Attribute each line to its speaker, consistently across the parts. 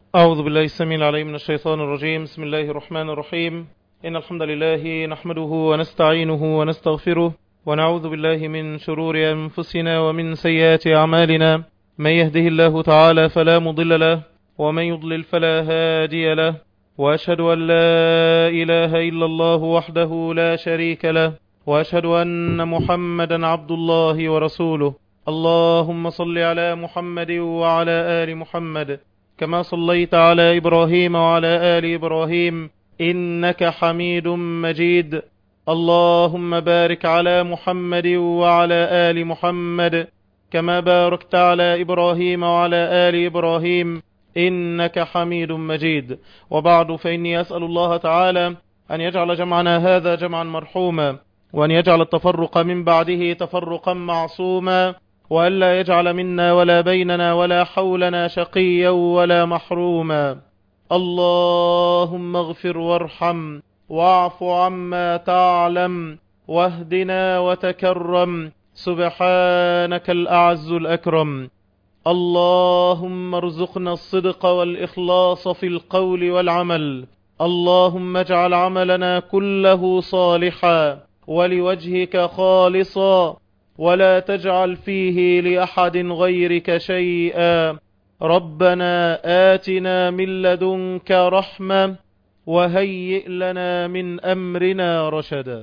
Speaker 1: أعوذ بالله السميع العليم من الشيطان الرجيم بسم الله الرحمن الرحيم إن الحمد لله نحمده ونستعينه ونستغفره ونعوذ بالله من شرور أنفسنا ومن سيئات أعمالنا من يهده الله تعالى فلا مضل له ومن يضلل فلا هادي له وأشهد أن لا إله إلا الله وحده لا شريك له وأشهد أن محمدا عبد الله ورسوله اللهم صل على محمد وعلى آل محمد كما صليت على إبراهيم وعلى آل إبراهيم إنك حميد مجيد اللهم بارك على محمد وعلى آل محمد كما باركت على إبراهيم وعلى آل إبراهيم إنك حميد مجيد وبعد فإني أسأل الله تعالى أن يجعل جمعنا هذا جمعا مرحوما وأن يجعل التفرق من بعده تفرقا معصوما وألا يجعل منا ولا بيننا ولا حولنا شقيا ولا محروما اللهم اغفر وارحم واعف عما تعلم واهدنا وتكرم سبحانك الأعز الأكرم اللهم ارزقنا الصدق والإخلاص في القول والعمل اللهم اجعل عملنا كله صالحا ولوجهك خالصا ولا تجعل فيه لأحد غيرك شيئا ربنا آتنا من لدنك رحمة وهيئ لنا من أمرنا رشدا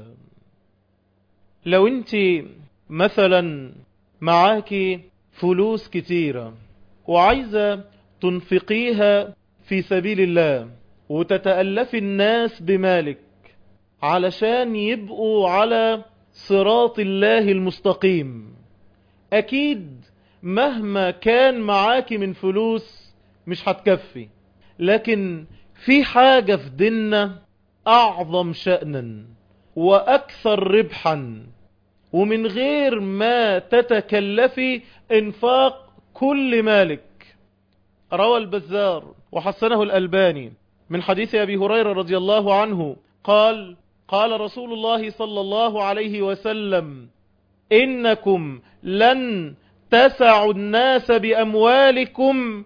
Speaker 1: لو انت مثلا معاكي فلوس كتيرة وعايزة تنفقيها في سبيل الله وتتألف الناس بمالك علشان يبقوا على صراط الله المستقيم أكيد مهما كان معاكي من فلوس مش هتكفي لكن في حاجة في ديننا أعظم شأنا وأكثر ربحا ومن غير ما تتكلفي انفاق كل مالك روى البزار وحسنه الألباني من حديث أبي هريرة رضي الله عنه قال قال رسول الله صلى الله عليه وسلم إنكم لن تسعوا الناس بأموالكم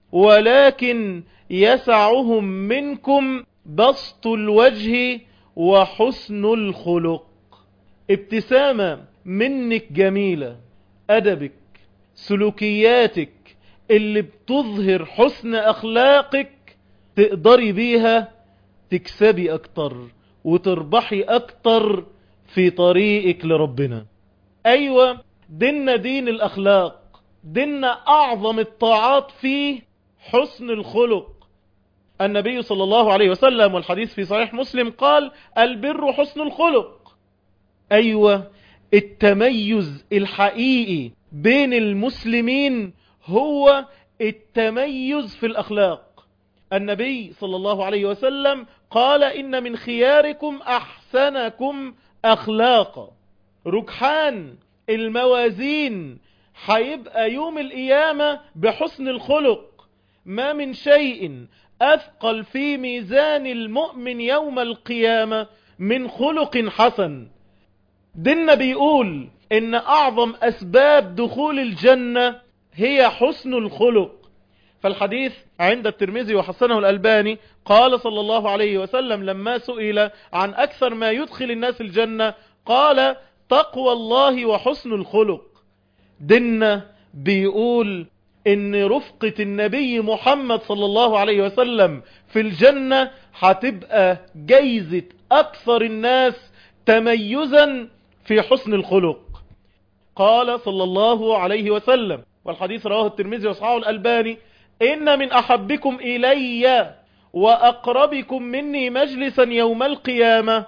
Speaker 1: ولكن يسعهم منكم بسط الوجه وحسن الخلق ابتسامة منك جميلة أدبك سلوكياتك اللي بتظهر حسن أخلاقك تقدري بيها تكسبي أكتر وتربحي أكتر في طريقك لربنا أيوة ديننا دين الأخلاق ديننا أعظم الطاعات فيه حسن الخلق النبي صلى الله عليه وسلم والحديث في صحيح مسلم قال البر حسن الخلق أيوة التميز الحقيقي بين المسلمين هو التميز في الأخلاق النبي صلى الله عليه وسلم قال إن من خياركم أحسنكم أخلاقا ركحان الموازين هيبقى يوم القيامة بحسن الخلق ما من شيء أثقل في ميزان المؤمن يوم القيامة من خلق حسن ديننا بيقول إن أعظم أسباب دخول الجنة هي حسن الخلق فالحديث عند الترمذي وحسنه الألباني قال صلى الله عليه وسلم لما سئل عن أكثر ما يدخل الناس الجنة قال تقوى الله وحسن الخلق ديننا بيقول ان رفقة النبي محمد صلى الله عليه وسلم في الجنة هتبقى جايزة اكثر الناس تميزا في حسن الخلق قال صلى الله عليه وسلم والحديث رواه الترمذي وصححه الألباني إن من أحبكم إلي وأقربكم مني مجلسا يوم القيامة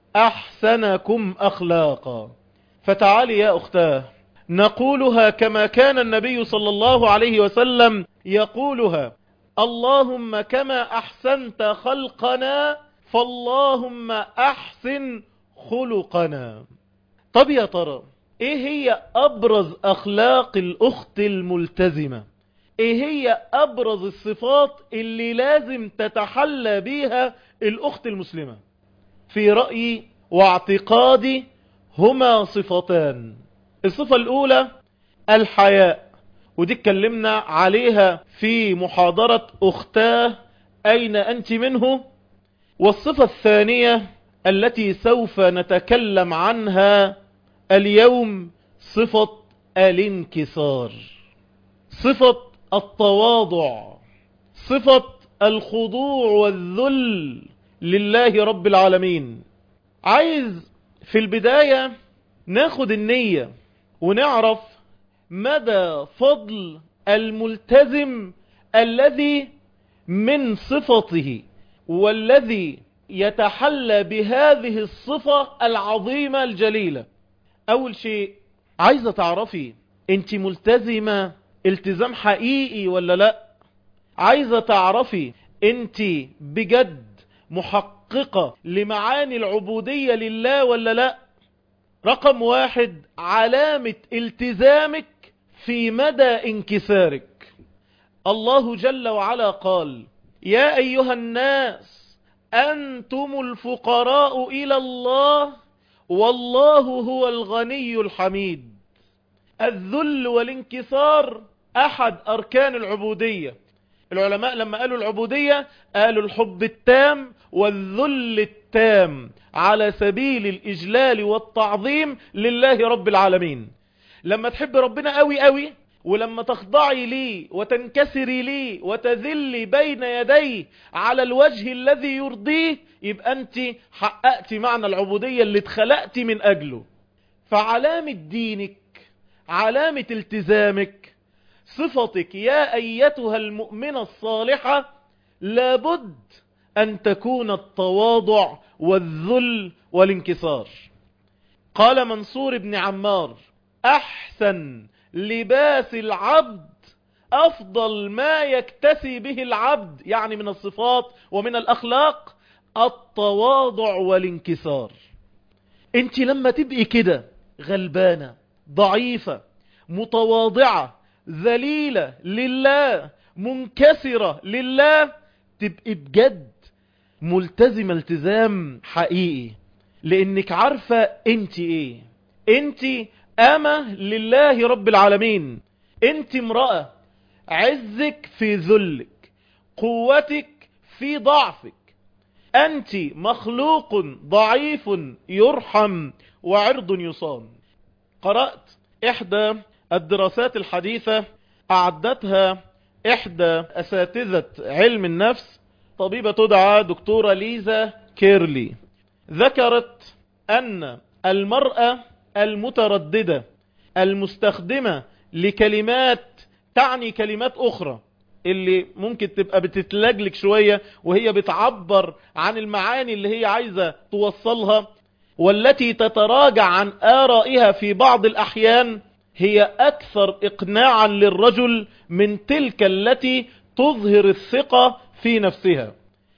Speaker 1: أحسنكم أخلاقا فتعالي يا أختاه نقولها كما كان النبي صلى الله عليه وسلم يقولها اللهم كما أحسنت خلقنا فاللهم أحسن خلقنا طب يا ترى ايه هي ابرز اخلاق الاخت الملتزمة ايه هي ابرز الصفات اللي لازم تتحلى بيها الاخت المسلمة في رأيي واعتقادي هما صفتان الصفة الاولى الحياء ودي اتكلمنا عليها في محاضرة أختاه أين أنت منه والصفة الثانية التي سوف نتكلم عنها اليوم صفة الانكسار صفة التواضع صفة الخضوع والذل لله رب العالمين عايز في البداية ناخد النية ونعرف مدى فضل الملتزم الذي من صفته والذي يتحلى بهذه الصفة العظيمة الجليلة أول شيء عايزة تعرفي انت ملتزمة التزام حقيقي ولا لا عايزة تعرفي انت بجد محققة لمعاني العبودية لله ولا لا رقم واحد علامة التزامك في مدى انكسارك الله جل وعلا قال يا أيها الناس أنتم الفقراء إلى الله والله هو الغني الحميد الذل والانكسار أحد أركان العبودية العلماء لما قالوا العبودية قالوا الحب التام والذل التام على سبيل الإجلال والتعظيم لله رب العالمين لما تحب ربنا قوي قوي ولما تخضعي لي وتنكسري لي وتذلي بين يديه على الوجه الذي يرضيه يبقى أنت حققت معنى العبودية اللي اتخلقت من أجله فعلامة دينك علامة التزامك صفتك يا أيتها المؤمنة الصالحة لابد أن تكون التواضع والذل والانكسار قال منصور بن عمار أحسن لباس العبد أفضل ما يكتسي به العبد يعني من الصفات ومن الأخلاق التواضع والانكسار انت لما تبقي كده غلبانة ضعيفة متواضعة ذليلة لله منكسرة لله تبقي بجد ملتزمة التزام حقيقي لانك عارفة انت ايه انت امة لله رب العالمين انت امرأة عزك في ذلك قوتك في ضعفك انت مخلوق ضعيف يرحم وعرض يصان قرأت احدى الدراسات الحديثة اعدتها احدى اساتذة علم النفس طبيبة تدعى دكتورة ليزا كيرلي ذكرت ان المرأة المترددة المستخدمة لكلمات تعني كلمات اخرى اللي ممكن تبقى بتتلجلك شوية وهي بتعبر عن المعاني اللي هي عايزة توصلها والتي تتراجع عن آرائها في بعض الأحيان هي أكثر إقناعا للرجل من تلك التي تظهر الثقة في نفسها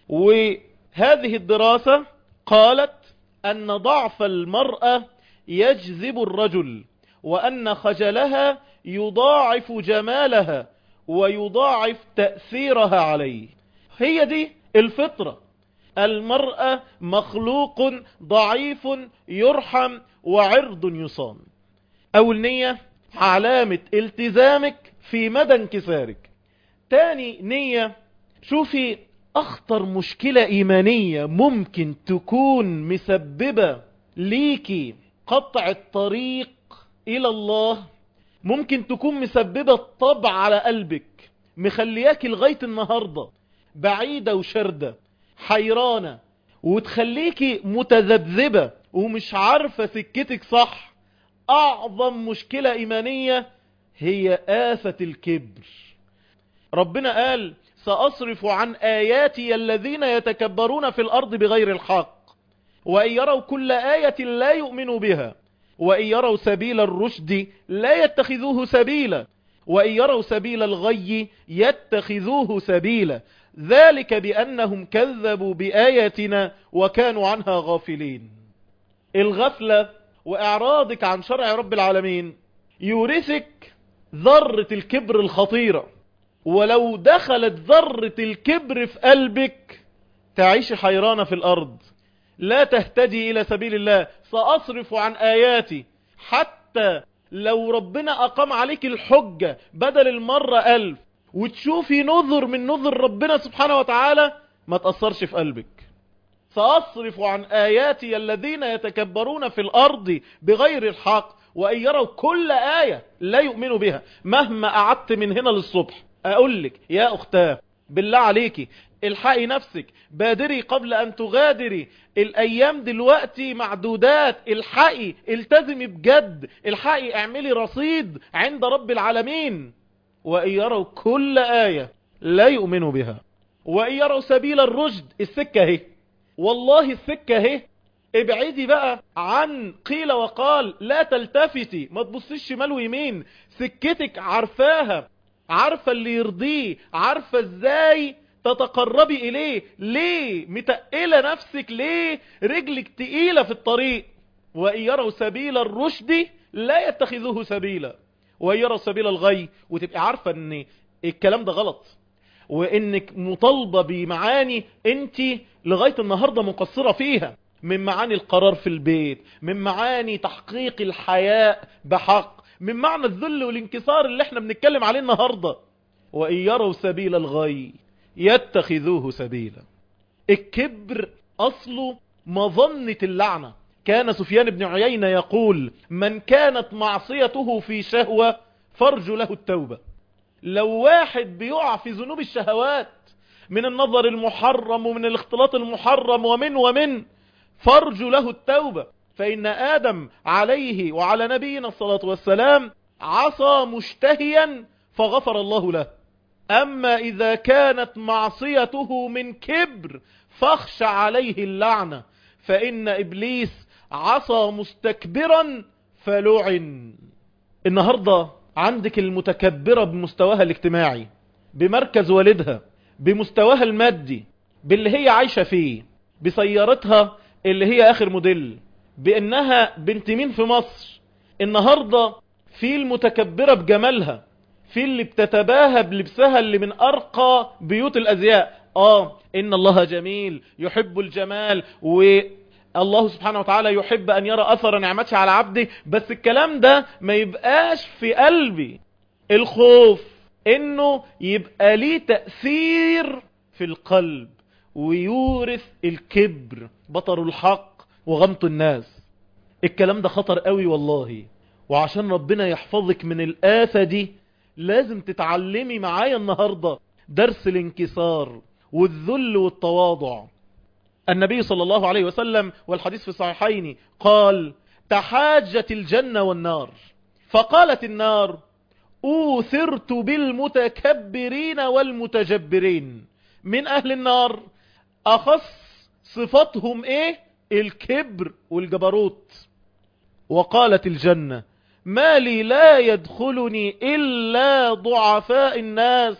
Speaker 1: وهذه الدراسة قالت أن ضعف المرأة يجذب الرجل وأن خجلها يضاعف جمالها ويضاعف تأثيرها عليه هي دي الفطرة المرأة مخلوق ضعيف يرحم وعرض يصان أول نية علامة التزامك في مدى انكسارك تاني نية شوفي أخطر مشكلة إيمانية ممكن تكون مسببة ليكي قطع الطريق إلى الله ممكن تكون مسببة الطبع على قلبك مخلياك لغاية النهاردة بعيدة وشردة حيرانة وتخليكي متذبذبة ومش عارفة سكتك صح أعظم مشكلة إيمانية هي آفة الكبر ربنا قال سأصرف عن آياتي الذين يتكبرون في الأرض بغير الحق وإن يروا كل آية لا يؤمنوا بها وإن يروا سبيل الرشد لا يتخذوه سبيلا وإن يروا سبيل الغي يتخذوه سبيلا ذلك بأنهم كذبوا بآياتنا وكانوا عنها غافلين الغفلة وإعراضك عن شرع رب العالمين يورثك ذرة الكبر الخطيرة ولو دخلت ذرة الكبر في قلبك تعيش حيرانة في الأرض لا تهتدي إلى سبيل الله سأصرف عن آياتي حتى لو ربنا أقام عليك الحجة بدل المرة ألف وتشوفي نذر من نذر ربنا سبحانه وتعالى ما تأثرش في قلبك سأصرف عن آياتي الذين يتكبرون في الأرض بغير الحق وأن يروا كل آية لا يؤمنوا بها مهما قعدت من هنا للصبح أقول لك يا أختاه بالله عليكي الحقي نفسك بادري قبل أن تغادري الأيام دلوقتي معدودات الحقي التزمي بجد الحقي اعملي رصيد عند رب العالمين وإن يروا كل آية لا يؤمنوا بها وإن يروا سبيل الرشد السكة اهي والله السكة اهي ابعدي بقى عن قيل وقال لا تلتفتي ما تبصيش شمال ويمين سكتك عارفاها عارفة اللي يرضيه عارفة ازاي تتقربي اليه ليه متقلة نفسك ليه رجلك تقيلة في الطريق وإن يروا سبيل الرشد لا يتخذوه سبيلا وإن يروا سبيل الغي وتبقى عارفة ان الكلام ده غلط وانك مطالبة بمعاني انت لغاية النهاردة مقصرة فيها من معاني القرار في البيت من معاني تحقيق الحياء بحق من معنى الذل والانكسار اللي احنا بنتكلم عليه النهاردة وإن يروا سبيل الغي يتخذوه سبيلا الكبر أصله مظنة اللعنة كان سفيان بن عيينة يقول من كانت معصيته في شهوة فرج له التوبة لو واحد بيقع في ذنوب الشهوات من النظر المحرم ومن الاختلاط المحرم ومن ومن فرج له التوبة فإن آدم عليه وعلى نبينا الصلاة والسلام عصى مشتهيا فغفر الله له أما إذا كانت معصيته من كبر فاخشى عليه اللعنة فإن إبليس عصى مستكبرا فلعن النهاردة عندك المتكبرة بمستواها الاجتماعي بمركز والدها بمستواها المادي باللي هي عايشة فيه بسيارتها اللي هي آخر موديل بأنها بنت مين في مصر النهاردة في المتكبرة بجمالها في اللي بتتباهى بلبسها اللي من أرقى بيوت الأزياء آه إن الله جميل يحب الجمال والله سبحانه وتعالى يحب أن يرى أثر نعمته على عبده بس الكلام ده ما يبقاش في قلبي الخوف إنه يبقى ليه تأثير في القلب ويورث الكبر بطر الحق وغمط الناس الكلام ده خطر قوي والله وعشان ربنا يحفظك من الآفة دي لازم تتعلمي معايا النهاردة درس الانكسار والذل والتواضع النبي صلى الله عليه وسلم والحديث في الصحيحين قال تحاجت الجنة والنار فقالت النار أوثرت بالمتكبرين والمتجبرين من أهل النار أخص صفتهم إيه الكبر والجبروت وقالت الجنة ما لي لا يدخلني إلا ضعفاء الناس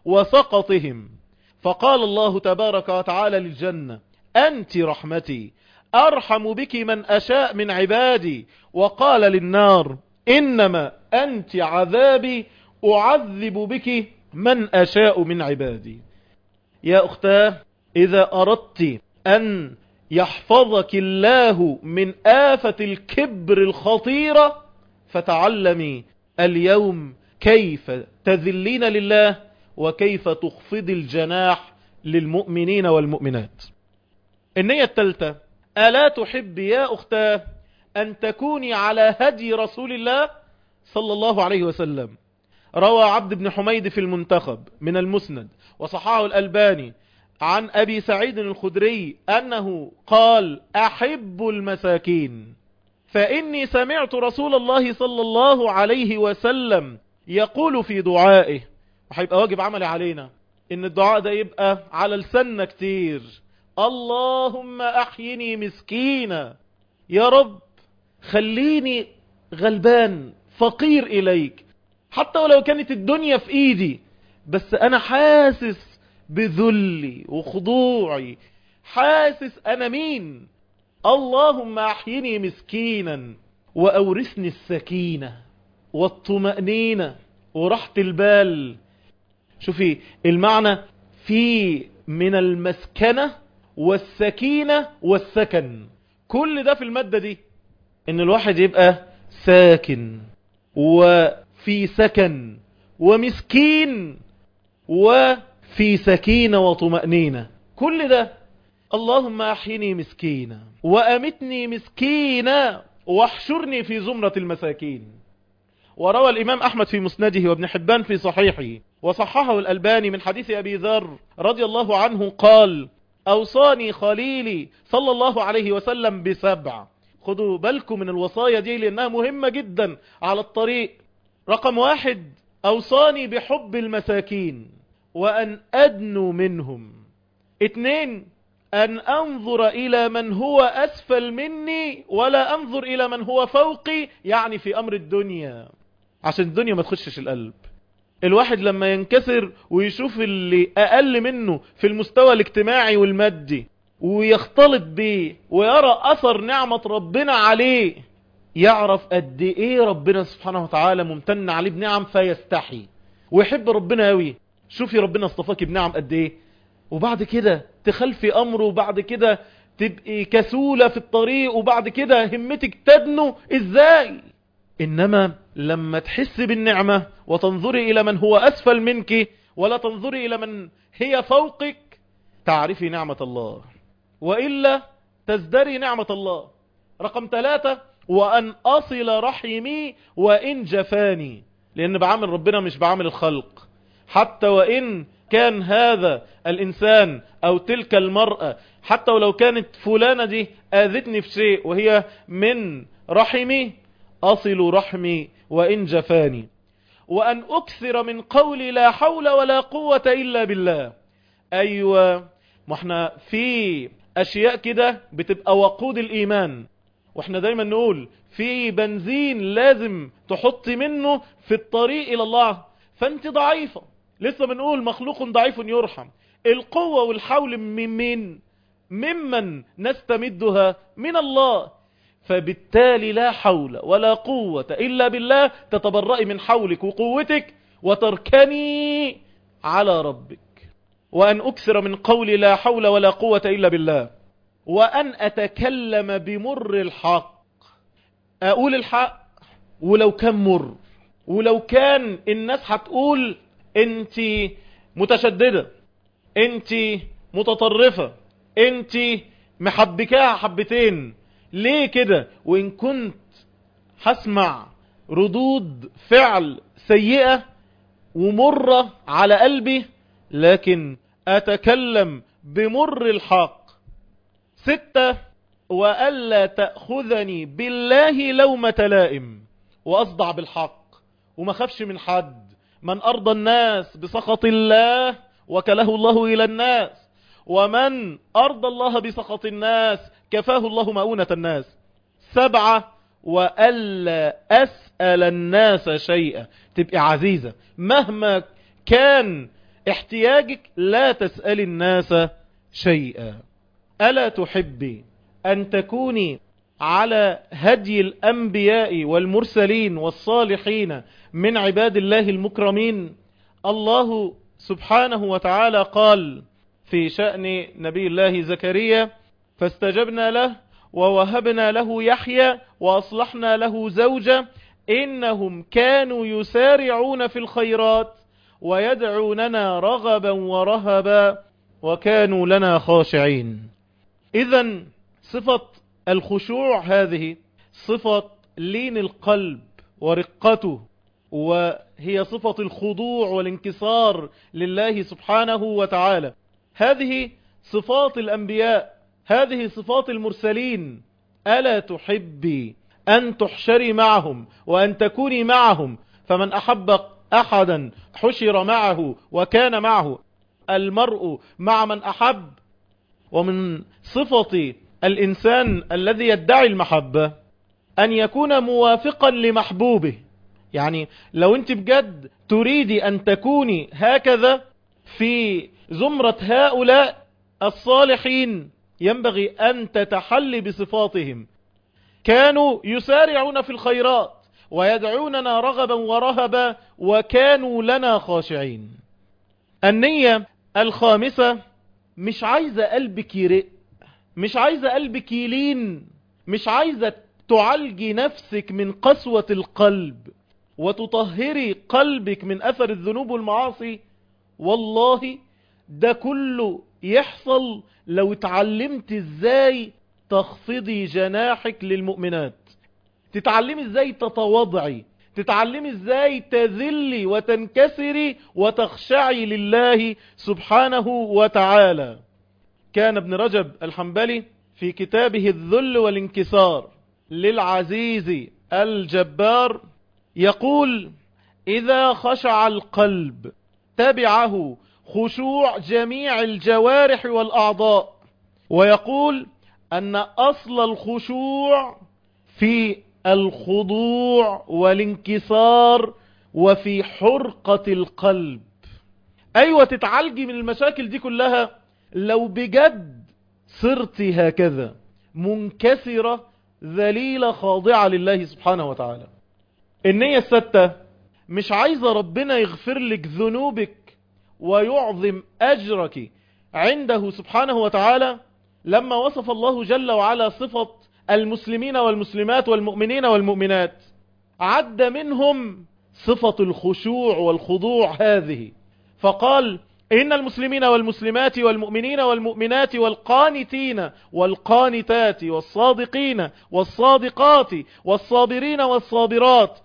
Speaker 1: وسقطهم فقال الله تبارك وتعالى للجنة أنت رحمتي أرحم بك من أشاء من عبادي وقال للنار إنما أنت عذابي أعذب بك من أشاء من عبادي يا أختاه إذا أردت أن يحفظك الله من آفة الكبر الخطيرة فتعلمي اليوم كيف تذلين لله وكيف تخفض الجناح للمؤمنين والمؤمنات النية التالتة ألا تحب يا أختاه أن تكوني على هدي رسول الله صلى الله عليه وسلم روى عبد بن حميد في المنتخب من المسند وصححه الألباني عن أبي سعيد الخدري أنه قال أحب المساكين فإني سمعت رسول الله صلى الله عليه وسلم يقول في دعائه وهيبقى واجب عملي علينا ان الدعاء ده يبقى على لساننا كتير اللهم احيني مسكينا يا رب خليني غلبان فقير اليك حتى ولو كانت الدنيا في ايدي بس انا حاسس بذلي وخضوعي حاسس انا مين اللهم احيني مسكينا واورثني السكينة والطمأنينة وراحة البال شوفي المعنى في من المسكنة والسكينة والسكن كل ده في المادة دي ان الواحد يبقى ساكن وفي سكن ومسكين وفي سكينة وطمأنينة كل ده اللهم أحيني مسكينا وأمتني مسكينا واحشرني في زمرة المساكين وروى الإمام أحمد في مسنده وابن حبان في صحيحه وصححه الألباني من حديث أبي ذر رضي الله عنه قال أوصاني خليلي صلى الله عليه وسلم بسبع خدوا بالكم من الوصايا دي لأنها مهمة جدا على الطريق رقم واحد أوصاني بحب المساكين وأن أدنو منهم اتنين أن أنظر إلى من هو أسفل مني ولا أنظر إلى من هو فوقي يعني في أمر الدنيا عشان الدنيا ما تخشش القلب الواحد لما ينكسر ويشوف اللي أقل منه في المستوى الاجتماعي والمادي ويختلط بيه ويرى أثر نعمة ربنا عليه يعرف قد إيه ربنا سبحانه وتعالى ممتن عليه بنعم فيستحي ويحب ربنا قوي شوفي ربنا اصطفاك بنعم قد إيه وبعد كده تخلفي أمره وبعد كده تبقي كسولة في الطريق وبعد كده همتك تدنو إزاي إنما لما تحس بالنعمة وتنظري إلى من هو أسفل منك ولا تنظري إلى من هي فوقك تعرفي نعمة الله وإلا تزدري نعمة الله رقم ثلاثة وأن أصل رحمي وإن جفاني لأن بعمل ربنا مش بعمل الخلق حتى وإن كان هذا الإنسان أو تلك المرأة حتى ولو كانت فلانة دي آذتني في شيء وهي من رحمي أصل رحمي وإن جفاني وأن أكثر من قولي لا حول ولا قوة إلا بالله أيوة ما احنا في أشياء كده بتبقى وقود الإيمان واحنا دايما نقول في بنزين لازم تحطي منه في الطريق إلى الله فانت ضعيفة لسه بنقول مخلوق ضعيف يرحم القوة والحول من مين ممن نستمدها من الله فبالتالي لا حول ولا قوة إلا بالله تتبرئي من حولك وقوتك وتركني على ربك وأن أكثر من قولي لا حول ولا قوة إلا بالله وأن أتكلم بمر الحق أقول الحق ولو كان مر ولو كان الناس هتقول انت متشددة انت متطرفة انت محبكاها حبتين ليه كده وان كنت هسمع ردود فعل سيئة ومرة على قلبي لكن اتكلم بمر الحق ستة وألا تأخذني بالله لومة لائم وأصدع بالحق وما خافش من حد من أرضى الناس بسخط الله وكله الله إلى الناس ومن أرضى الله بسخط الناس كفاه الله مؤونة الناس سبعة وألا أسأل الناس شيئا تبقى عزيزة مهما كان احتياجك لا تسأل الناس شيئا ألا تحبي أن تكوني على هدي الأنبياء والمرسلين والصالحين من عباد الله المكرمين الله سبحانه وتعالى قال في شأن نبي الله زكريا فاستجبنا له ووهبنا له يحيى وأصلحنا له زوجة إنهم كانوا يسارعون في الخيرات ويدعوننا رغبا ورهبا وكانوا لنا خاشعين إذا صفة الخشوع هذه صفة لين القلب ورقته وهي صفة الخضوع والانكسار لله سبحانه وتعالى هذه صفات الأنبياء هذه صفات المرسلين ألا تحبي أن تحشري معهم وأن تكوني معهم فمن أحب أحدا حشر معه وكان معه المرء مع من أحب ومن صفة الإنسان الذي يدعي المحبة أن يكون موافقا لمحبوبه يعني لو أنت بجد تريدي أن تكوني هكذا في زمرة هؤلاء الصالحين ينبغي أن تتحلي بصفاتهم كانوا يسارعون في الخيرات ويدعوننا رغبا ورهبا وكانوا لنا خاشعين النية الخامسة مش عايزة قلبك يرق مش عايزة قلبك يلين مش عايزة تعالجي نفسك من قسوة القلب وتطهري قلبك من أثر الذنوب والمعاصي والله ده كله يحصل لو اتعلمت ازاي تخفضي جناحك للمؤمنات تتعلمي ازاي تتواضعي تتعلمي ازاي تذلي وتنكسري وتخشعي لله سبحانه وتعالى كان ابن رجب الحنبلي في كتابه الذل والانكسار للعزيز الجبار يقول إذا خشع القلب تبعه خشوع جميع الجوارح والأعضاء ويقول أن أصل الخشوع في الخضوع والانكسار وفي حرقة القلب أيوة تتعالجي من المشاكل دي كلها لو بجد صرت هكذا منكسرة ذليلة خاضعة لله سبحانه وتعالى النية الستة مش عايزة ربنا يغفر لك ذنوبك ويعظم أجرك عنده سبحانه وتعالى لما وصف الله جل وعلا صفة المسلمين والمسلمات والمؤمنين والمؤمنات عد منهم صفة الخشوع والخضوع هذه فقال إن المسلمين والمسلمات والمؤمنين والمؤمنات والقانتين والقانتات والصادقين والصادقات والصابرين والصابرات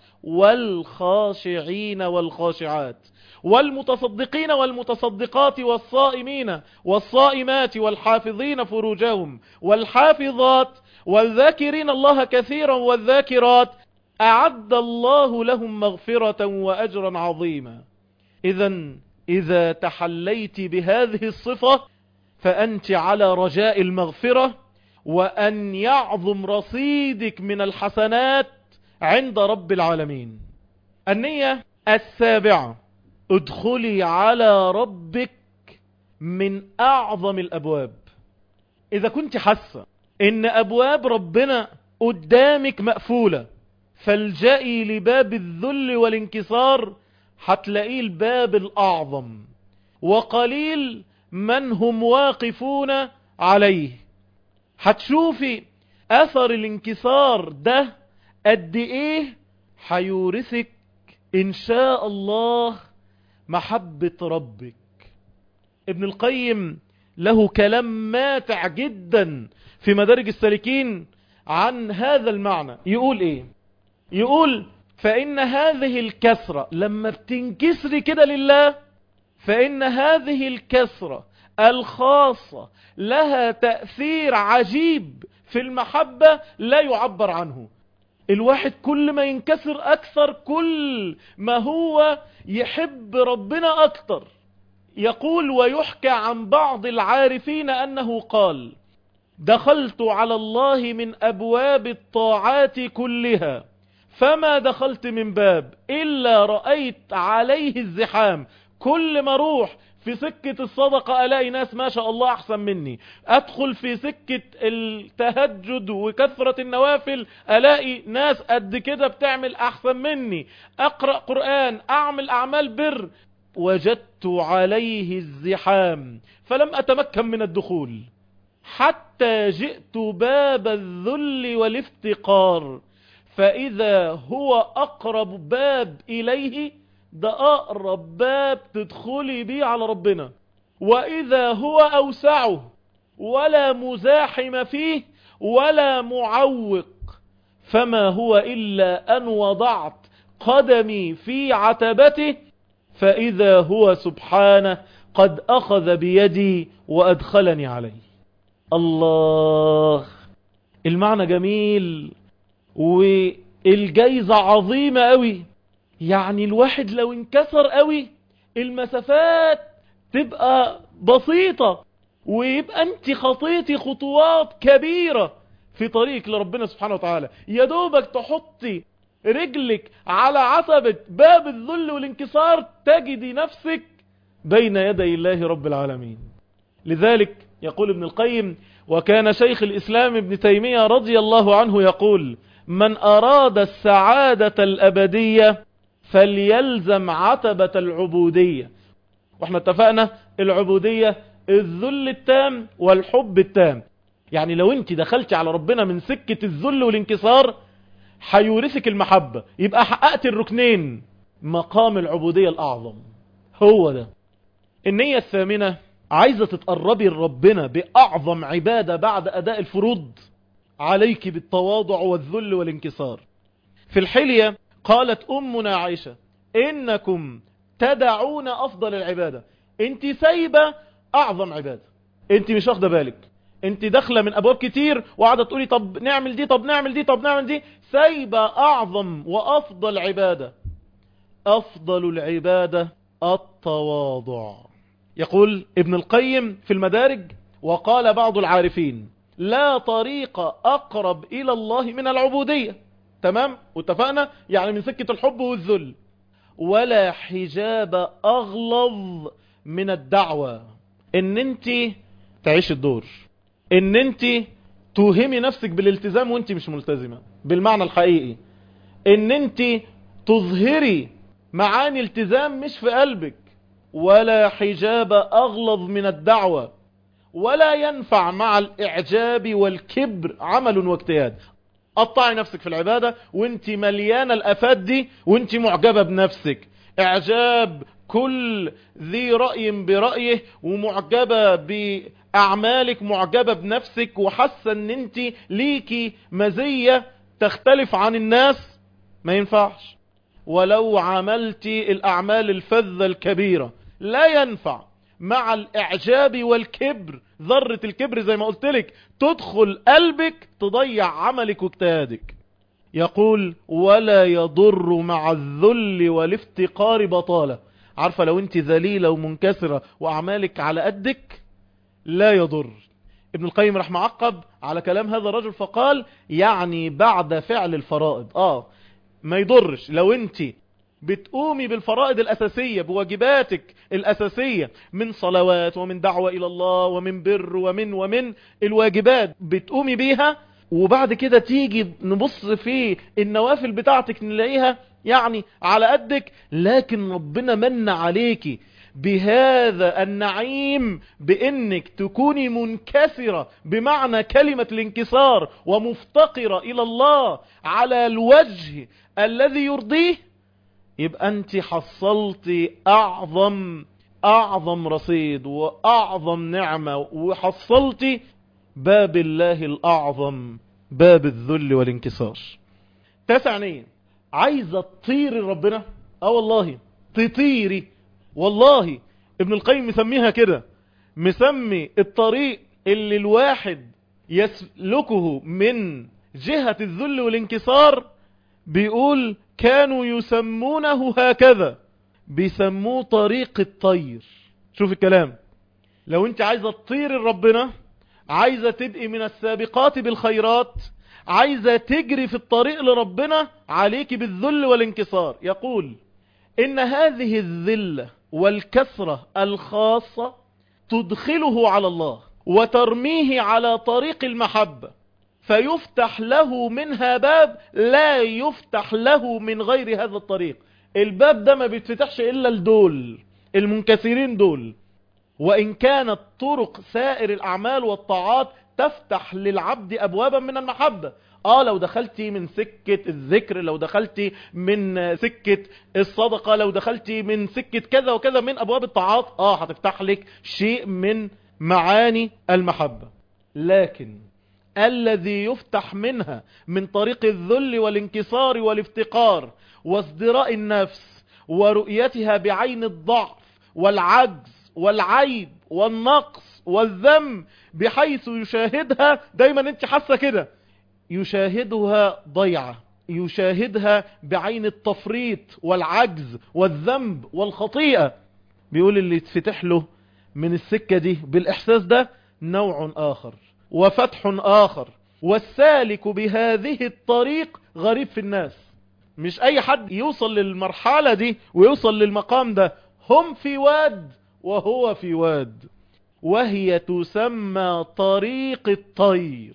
Speaker 1: والخاشعين والخاشعات والمتصدقين والمتصدقات والصائمين والصائمات والحافظين فروجهم والحافظات والذاكرين الله كثيرا والذاكرات أعد الله لهم مغفرة وأجرا عظيما إذا إذا تحليت بهذه الصفة فأنت على رجاء المغفرة وأن يعظم رصيدك من الحسنات عند رب العالمين النية السابعة ادخلي على ربك من أعظم الأبواب إذا كنت حاسة إن أبواب ربنا قدامك مقفولة فالجئي لباب الذل والانكسار هتلاقيه الباب الأعظم وقليل من هم واقفون عليه هتشوفي أثر الانكسار ده قد إيه هيورثك إن شاء الله محبة ربك ابن القيم له كلام ماتع جدا في مدارج السالكين عن هذا المعنى يقول ايه يقول فإن هذه الكسرة لما بتنكسري كده لله فإن هذه الكسرة الخاصة لها تأثير عجيب في المحبة لا يعبر عنه الواحد كل ما ينكسر أكثر كل ما هو يحب ربنا أكثر يقول ويحكى عن بعض العارفين أنه قال دخلت على الله من أبواب الطاعات كلها فما دخلت من باب إلا رأيت عليه الزحام كل ما روح في سكة الصدقة ألاقي ناس ما شاء الله أحسن مني أدخل في سكة التهجد وكثرة النوافل ألاقي ناس قد كده بتعمل أحسن مني أقرأ قرآن أعمل أعمال بر وجدت عليه الزحام فلم أتمكن من الدخول حتى جئت باب الذل والافتقار فإذا هو أقرب باب إليه ده أقرب باب تدخلي بيه على ربنا وإذا هو أوسعه ولا مزاحم فيه ولا معوق فما هو إلا أن وضعت قدمي في عتبته فإذا هو سبحانه قد أخذ بيدي وأدخلني عليه الله المعنى جميل والجايزة عظيمة قوي يعني الواحد لو انكسر قوي المسافات تبقى بسيطة ويبقى انت خطيتي خطوات كبيرة في طريقك لربنا سبحانه وتعالى يا دوبك تحطي رجلك على عتبة باب الذل والانكسار تجدي نفسك بين يدي الله رب العالمين لذلك يقول ابن القيم وكان شيخ الإسلام ابن تيمية رضي الله عنه يقول من أراد السعادة الأبدية فليلزم عتبة العبودية واحنا اتفقنا العبودية الذل التام والحب التام يعني لو انت دخلت على ربنا من سكة الذل والانكسار هيورثك المحبة يبقى حققت الركنين مقام العبودية الأعظم هو ده النية الثامنة عايزة تتقربي لربنا بأعظم عبادة بعد أداء الفروض عليك بالتواضع والذل والانكسار في الحلية قالت أمنا عائشة إنكم تدعون أفضل العبادة انت سايبة أعظم عبادة انت مش واخده بالك انت داخله من ابواب كتير وقاعده تقولي طب نعمل دي طب نعمل دي طب نعمل دي سايبه اعظم وافضل عباده افضل العباده التواضع يقول ابن القيم في المدارج وقال بعض العارفين لا طريق اقرب الى الله من العبوديه تمام واتفقنا يعني من سكه الحب والذل ولا حجاب اغلظ من الدعوه ان انت تعيش الدور ان انت توهمي نفسك بالالتزام وانت مش ملتزمة بالمعنى الحقيقي ان انت تظهري معاني التزام مش في قلبك ولا حجاب اغلظ من الدعوة ولا ينفع مع الاعجاب والكبر عمل واجتهاد قطعي نفسك في العبادة وانت مليانة الافات دي وانت معجبة بنفسك اعجاب كل ذي رأي برأيه ومعجبة بأعمالك معجبة بنفسك وحاسة ان انت ليكي مزية تختلف عن الناس ما ينفعش ولو عملت الأعمال الفذة الكبيرة لا ينفع مع الإعجاب والكبر ذرة الكبر زي ما قلت لك تدخل قلبك تضيع عملك واجتهادك يقول ولا يضر مع الذل والافتقار بطالة عارفة لو انت ذليلة ومنكسرة واعمالك على قدك لا يضر ابن القيم رح معقب على كلام هذا الرجل فقال يعني بعد فعل الفرائض اه ما يضرش لو انت بتقومي بالفرائض الأساسية بواجباتك الأساسية من صلوات ومن دعوة إلى الله ومن بر ومن ومن الواجبات بتقومي بيها وبعد كده تيجي نبص في النوافل بتاعتك نلاقيها يعني على قدك لكن ربنا من عليكي بهذا النعيم بانك تكوني منكسرة بمعنى كلمة الانكسار ومفتقرة الى الله على الوجه الذي يرضيه يبقى انت حصلت اعظم اعظم رصيد واعظم نعمة وحصلت باب الله الاعظم باب الذل والانكسار تسع نية عايزة تطيري ربنا اه والله تطيري والله ابن القيم مسميها كده مسمي الطريق اللي الواحد يسلكه من جهة الذل والانكسار بيقول كانوا يسمونه هكذا بيسموه طريق الطير شوف الكلام لو انت عايزة تطير ربنا عايزة تبقي من السابقات بالخيرات عايزة تجري في الطريق لربنا عليك بالذل والانكسار يقول ان هذه الذلة والكسرة الخاصة تدخله على الله وترميه على طريق المحبة فيفتح له منها باب لا يفتح له من غير هذا الطريق الباب ده ما بيتفتحش الا لدول المنكسرين دول وان كانت طرق سائر الاعمال والطاعات تفتح للعبد ابوابا من المحبة اه لو دخلتي من سكة الذكر لو دخلتي من سكة الصدقة لو دخلتي من سكة كذا وكذا من ابواب الطاعات اه هتفتح لك شيء من معاني المحبة لكن الذي يفتح منها من طريق الذل والانكسار والافتقار وازدراء النفس ورؤيتها بعين الضعف والعجز والعيب والنقص والذم بحيث يشاهدها دايما انت حاسة كده يشاهدها ضيعة يشاهدها بعين التفريط والعجز والذنب والخطيئة بيقول اللي يتفتح له من السكة دي بالإحساس ده نوع آخر وفتح آخر والسالك بهذه الطريق غريب في الناس مش أي حد يوصل للمرحلة دي ويوصل للمقام ده هم في واد وهو في واد وهي تسمى طريق الطير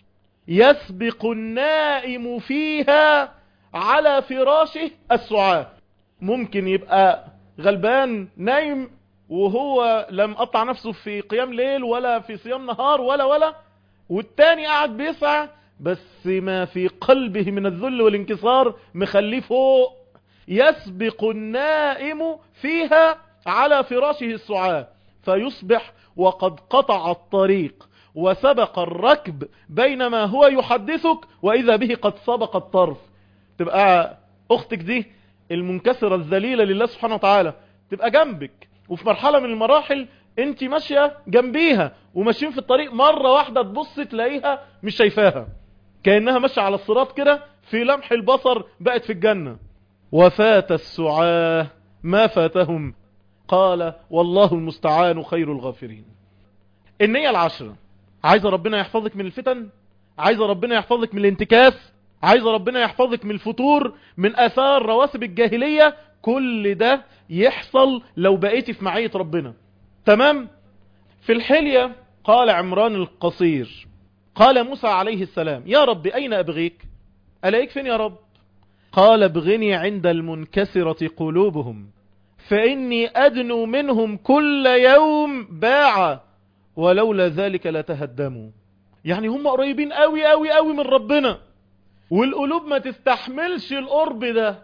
Speaker 1: يسبق النائم فيها على فراشه السعاة ممكن يبقى غلبان نايم وهو لم قطع نفسه في قيام ليل ولا في صيام نهار ولا ولا والتاني قاعد بيسعى بس ما في قلبه من الذل والانكسار مخليه فوق يسبق النائم فيها على فراشه السعاة فيصبح وقد قطع الطريق وسبق الركب بينما هو يحدثك وإذا به قد سبق الطرف تبقى أختك دي المنكسرة الذليلة لله سبحانه وتعالى تبقى جنبك وفي مرحلة من المراحل انت ماشية جنبيها وماشيين في الطريق مرة واحدة تبص تلاقيها مش شايفاها كأنها ماشية على الصراط كده في لمح البصر بقت في الجنة وفات السعاه ما فاتهم قال والله المستعان خير الغافرين النية العشرة عايزة ربنا يحفظك من الفتن عايزة ربنا يحفظك من الانتكاس عايزة ربنا يحفظك من الفتور من اثار رواسب الجاهلية كل ده يحصل لو بقيتي في معية ربنا تمام في الحلية قال عمران القصير قال موسى عليه السلام يا رب اين ابغيك الاقيك فين يا رب قال ابغني عند المنكسرة قلوبهم فاني ادنو منهم كل يوم باعا ولولا ذلك لتهدموا يعني هم قريبين قوي قوي قوي من ربنا والقلوب ما تستحملش القرب ده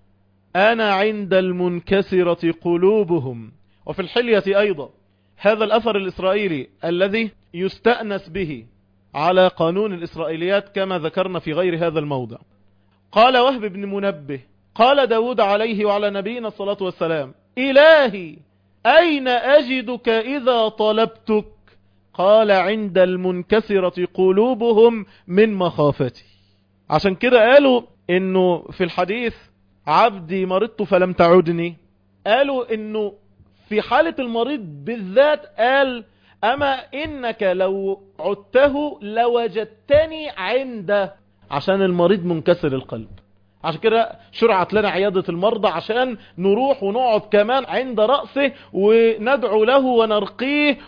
Speaker 1: انا عند المنكسرة قلوبهم وفي الحلية ايضا هذا الاثر الاسرائيلي الذي يستأنس به على قانون الاسرائيليات كما ذكرنا في غير هذا الموضع قال وهب بن منبه قال داود عليه وعلى نبينا الصلاة والسلام إلهي أين أجدك إذا طلبتك قال عند المنكسرة قلوبهم من مخافتي عشان كده قالوا انه في الحديث عبدي مرضت فلم تعودني قالوا انه في حالة المريض بالذات قال اما انك لو عدته لوجدتني عنده عشان المريض منكسر القلب عشان كده شرعت لنا عيادة المرضى عشان نروح ونقعد كمان عند رأسه وندعو له ونرقيه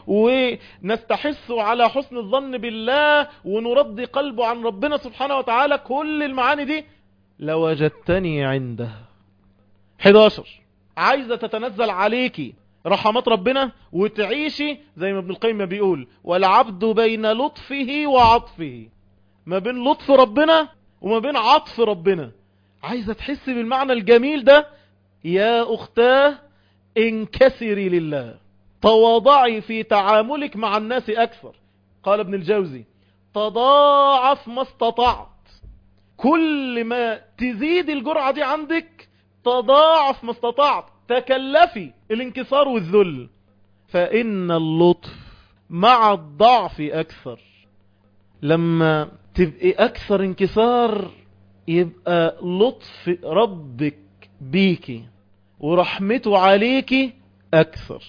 Speaker 1: ونستحث على حسن الظن بالله ونرضي قلبه عن ربنا سبحانه وتعالى كل المعاني دي لوجدتني عنده 11 عايزة تتنزل عليكي رحمات ربنا وتعيشي زي ما ابن القيم بيقول والعبد بين لطفه وعطفه ما بين لطف ربنا وما بين عطف ربنا عايزة تحس بالمعنى الجميل ده يا أختاه انكسري لله تواضعي في تعاملك مع الناس أكثر قال ابن الجوزي تضاعف ما استطعت كل ما تزيد الجرعة دي عندك تضاعف ما استطعت تكلفي الانكسار والذل فإن اللطف مع الضعف أكثر لما تبقي أكثر انكسار يبقى لطف ربك بيكي ورحمته عليكي أكثر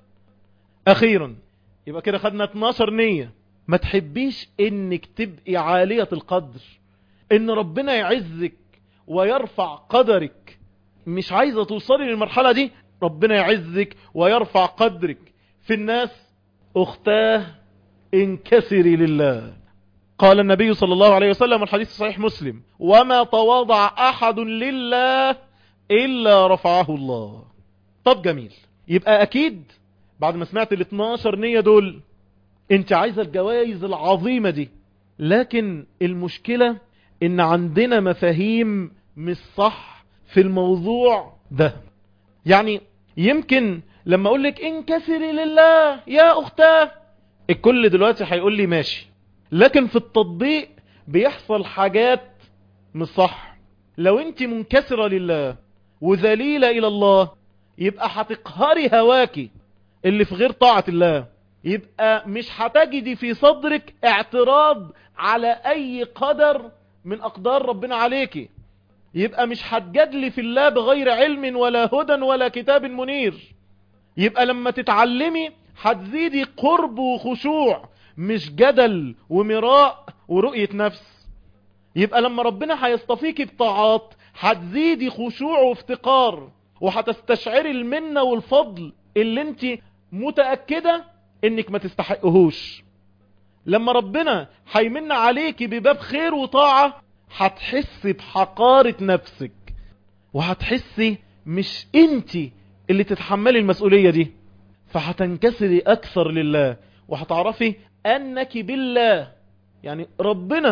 Speaker 1: أخيرا يبقى كده خدنا 12 نية ما تحبيش انك تبقي عالية القدر ان ربنا يعزك ويرفع قدرك مش عايزة توصلي للمرحلة دي ربنا يعزك ويرفع قدرك في الناس اختاه انكسري لله قال النبي صلى الله عليه وسلم الحديث صحيح مسلم وما تواضع احد لله الا رفعه الله طب جميل يبقى اكيد بعد ما سمعت ال 12 نية دول انت عايزة الجوائز العظيمة دي لكن المشكلة ان عندنا مفاهيم مش صح في الموضوع ده يعني يمكن لما اقول لك انكسري لله يا اختاه الكل دلوقتي هيقول لي ماشي لكن في التطبيق بيحصل حاجات مش صح لو انت منكسرة لله وذليلة الى الله يبقى هتقهري هواكي اللي في غير طاعة الله يبقى مش هتجدي في صدرك اعتراض على اي قدر من اقدار ربنا عليكي يبقى مش هتجادلي في الله بغير علم ولا هدى ولا كتاب منير يبقى لما تتعلمي هتزيدي قرب وخشوع مش جدل ومراء ورؤية نفس يبقى لما ربنا هيصطفيكي بطاعات هتزيدي خشوع وافتقار وهتستشعري المنة والفضل اللي انت متأكدة انك ما تستحقهوش لما ربنا هيمن عليكي بباب خير وطاعة هتحسي بحقارة نفسك وهتحسي مش انت اللي تتحملي المسؤولية دي فهتنكسري اكثر لله وهتعرفي انك بالله يعني ربنا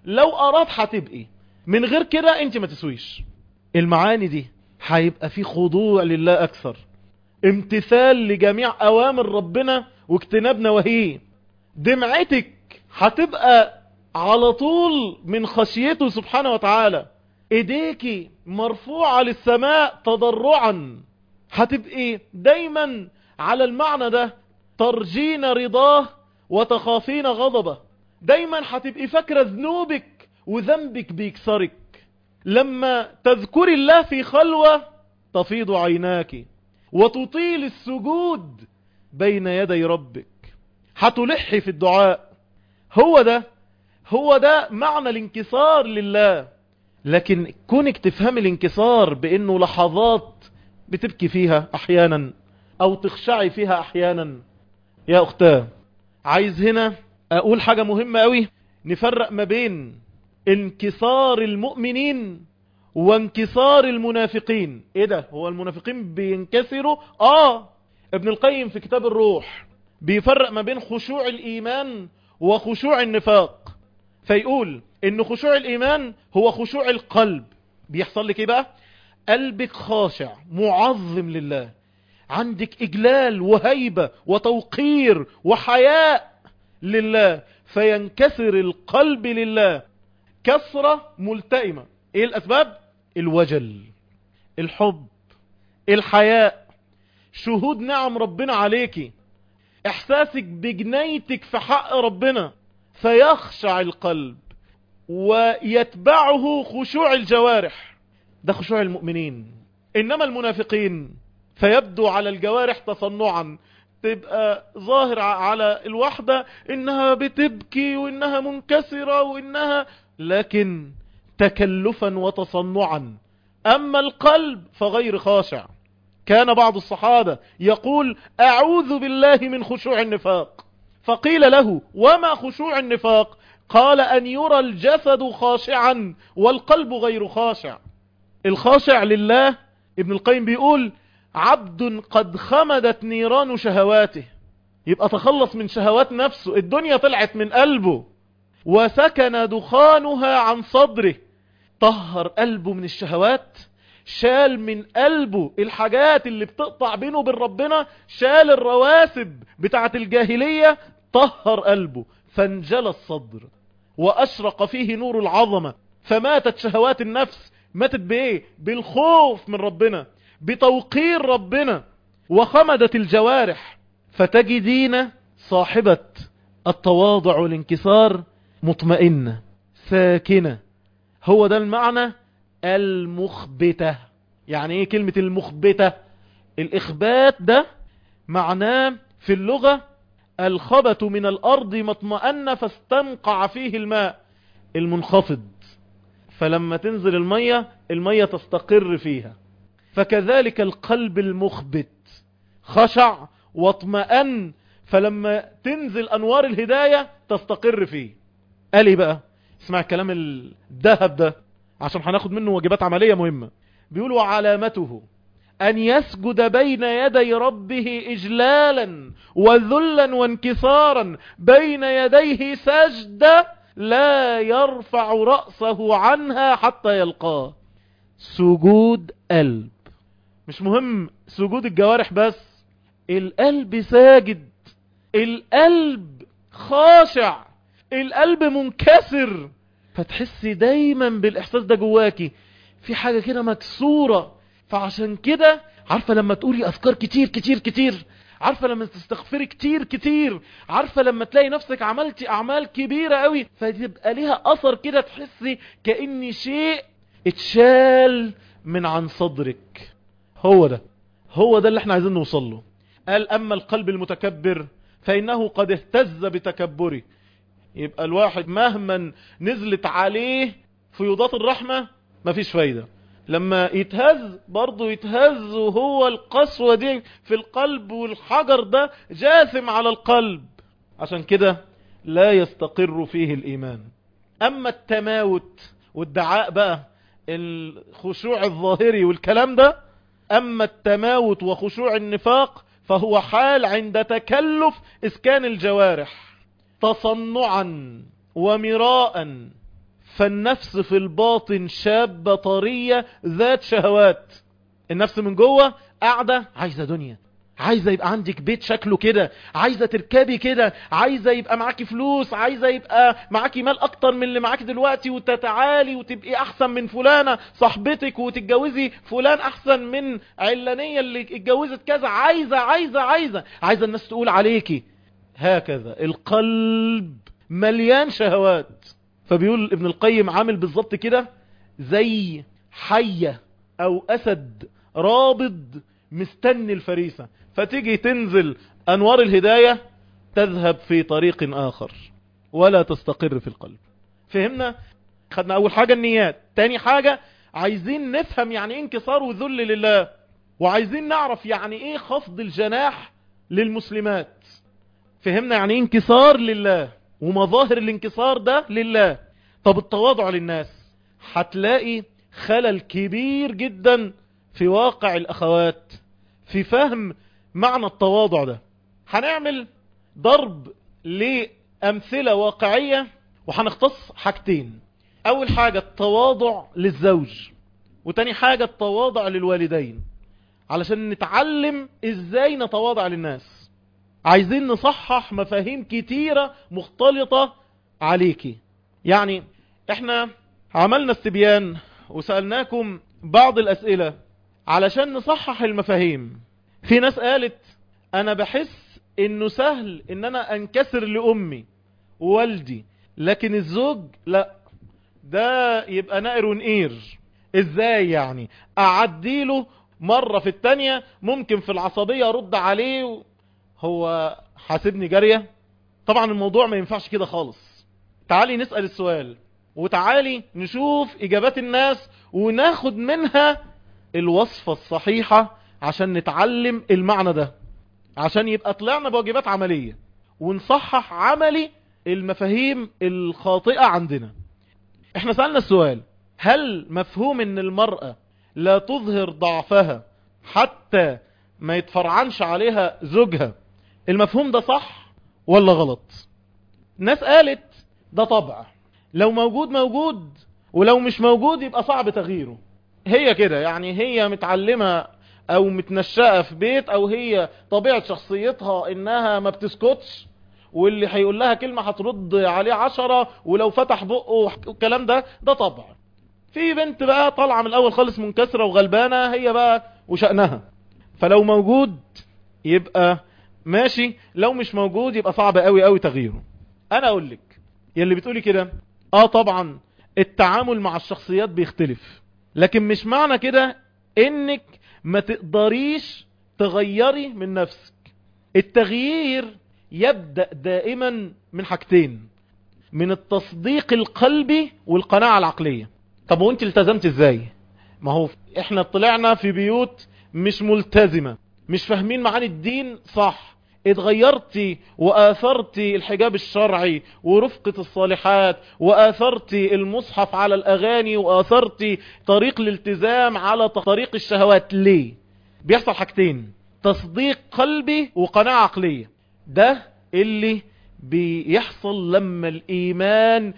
Speaker 1: لو اراد هتبقي من غير كده انت ما تسويش المعاني دي هيبقى في خضوع لله اكثر امتثال لجميع اوامر ربنا واجتناب نواهيه دمعتك هتبقى على طول من خشيته سبحانه وتعالى ايديكي مرفوعة للسماء تضرعا هتبقي دايما على المعنى ده ترجين رضاه وتخافين غضبه دايما هتبقي فاكرة ذنوبك وذنبك بيكسرك لما تذكري الله في خلوة تفيض عيناك وتطيل السجود بين يدي ربك هتلحي في الدعاء هو ده هو ده معنى الانكسار لله لكن كونك تفهم الانكسار بانه لحظات بتبكي فيها احيانا او تخشعي فيها احيانا يا اختاه عايز هنا اقول حاجة مهمة قوي نفرق ما بين انكسار المؤمنين وانكسار المنافقين ايه ده هو المنافقين بينكسروا اه ابن القيم في كتاب الروح بيفرق ما بين خشوع الايمان وخشوع النفاق فيقول ان خشوع الايمان هو خشوع القلب بيحصل لك ايه بقى قلبك خاشع معظم لله عندك اجلال وهيبة وتوقير وحياء لله فينكسر القلب لله كسرة ملتئمة ايه الاسباب الوجل الحب الحياء شهود نعم ربنا عليكي احساسك بجنيتك في حق ربنا فيخشع القلب ويتبعه خشوع الجوارح ده خشوع المؤمنين انما المنافقين فيبدو على الجوارح تصنعا تبقى ظاهر على الوحدة انها بتبكي وانها منكسرة وانها لكن تكلفا وتصنعا اما القلب فغير خاشع كان بعض الصحابة يقول اعوذ بالله من خشوع النفاق فقيل له وما خشوع النفاق قال ان يرى الجسد خاشعا والقلب غير خاشع الخاشع لله ابن القيم بيقول عبد قد خمدت نيران شهواته يبقى تخلص من شهوات نفسه الدنيا طلعت من قلبه وسكن دخانها عن صدره طهر قلبه من الشهوات شال من قلبه الحاجات اللي بتقطع بينه وبين ربنا شال الرواسب بتاعت الجاهلية طهر قلبه فانجلى الصدر وأشرق فيه نور العظمة فماتت شهوات النفس ماتت بإيه بالخوف من ربنا بتوقير ربنا وخمدت الجوارح فتجدين صاحبة التواضع والانكسار مطمئنة ساكنة هو ده المعنى المخبتة يعني ايه كلمة المخبتة الاخبات ده معناه في اللغة الخبت من الارض مطمئن فاستنقع فيه الماء المنخفض فلما تنزل المية المية تستقر فيها فكذلك القلب المخبت خشع واطمأن فلما تنزل انوار الهداية تستقر فيه قال ايه بقى اسمع الكلام الذهب ده عشان هناخد منه واجبات عملية مهمة بيقول وعلامته أن يسجد بين يدي ربه إجلالا وذلا وانكسارا بين يديه سجدة لا يرفع رأسه عنها حتى يلقاه سجود قلب مش مهم سجود الجوارح بس القلب ساجد القلب خاشع القلب منكسر فتحسي دايما بالاحساس ده جواكي في حاجة كده مكسورة فعشان كده عارفة لما تقولي افكار كتير كتير كتير عارفة لما تستغفري كتير كتير عارفة لما تلاقي نفسك عملتي اعمال كبيرة قوي فتبقى ليها اثر كده تحسي كأن شيء اتشال من عن صدرك هو ده هو ده اللي احنا عايزين نوصل له قال اما القلب المتكبر فانه قد اهتز بتكبره يبقى الواحد مهما نزلت عليه فيوضات الرحمة مفيش فايدة لما يتهز برضه يتهز وهو القسوة دي في القلب والحجر ده جاثم على القلب عشان كده لا يستقر فيه الإيمان أما التماوت والدعاء بقى الخشوع الظاهري والكلام ده أما التماوت وخشوع النفاق فهو حال عند تكلف إسكان الجوارح تصنعا ومراء فالنفس في الباطن شابة طرية ذات شهوات النفس من جوه قاعدة عايزة دنيا عايزة يبقى عندك بيت شكله كده عايزة تركبي كده عايزة يبقى معاكي فلوس عايزة يبقى معاكي مال اكتر من اللي معاكي دلوقتي وتتعالي وتبقي احسن من فلانة صاحبتك وتتجوزي فلان احسن من علانية اللي اتجوزت كذا عايزة عايزة عايزة عايزة الناس تقول عليكي هكذا القلب مليان شهوات فبيقول ابن القيم عامل بالظبط كده زي حية او اسد رابض مستني الفريسة فتيجي تنزل انوار الهداية تذهب في طريق اخر ولا تستقر في القلب فهمنا خدنا اول حاجة النيات تاني حاجة عايزين نفهم يعني ايه انكسار وذل لله وعايزين نعرف يعني ايه خفض الجناح للمسلمات فهمنا يعني ايه انكسار لله ومظاهر الانكسار ده لله طب التواضع للناس هتلاقي خلل كبير جدا في واقع الاخوات في فهم معنى التواضع ده هنعمل ضرب لأمثلة واقعية وهنختص حاجتين اول حاجة التواضع للزوج وتاني حاجة التواضع للوالدين علشان نتعلم ازاي نتواضع للناس عايزين نصحح مفاهيم كتيرة مختلطة عليكي يعني احنا عملنا استبيان وسألناكم بعض الاسئلة علشان نصحح المفاهيم في ناس قالت انا بحس انه سهل ان انا انكسر لامي ووالدي لكن الزوج لا ده يبقى نائر ونقير ازاي يعني اعديله مرة في التانية ممكن في العصبية ارد عليه هو حاسبني جارية طبعا الموضوع ما ينفعش كده خالص تعالي نسأل السؤال وتعالي نشوف اجابات الناس وناخد منها الوصفة الصحيحة عشان نتعلم المعنى ده عشان يبقى طلعنا بواجبات عملية ونصحح عملي المفاهيم الخاطئة عندنا احنا سألنا السؤال هل مفهوم ان المرأة لا تظهر ضعفها حتى ما يتفرعنش عليها زوجها المفهوم ده صح ولا غلط ناس قالت ده طبع لو موجود موجود ولو مش موجود يبقى صعب تغييره هي كده يعني هي متعلمة او متنشأة في بيت او هي طبيعة شخصيتها انها ما بتسكتش واللي هيقول لها كلمة هترد عليه عشرة ولو فتح بقه والكلام ده ده طبع في بنت بقى طالعة من الاول خالص منكسرة وغلبانة هي بقى وشأنها فلو موجود يبقى ماشي لو مش موجود يبقى صعب قوي قوي تغييره انا اقول لك يلي بتقولي كده اه طبعا التعامل مع الشخصيات بيختلف لكن مش معنى كده انك ما تقدريش تغيري من نفسك التغيير يبدأ دائما من حاجتين من التصديق القلبي والقناعة العقلية طب وانت التزمت ازاي ما هو احنا طلعنا في بيوت مش ملتزمة مش فاهمين معاني الدين صح اتغيرتي وآثرتي الحجاب الشرعي ورفقة الصالحات وآثرتي المصحف على الأغاني وآثرتي طريق الالتزام على طريق الشهوات ليه بيحصل حاجتين تصديق قلبي وقناعة عقلية ده اللي بيحصل لما الإيمان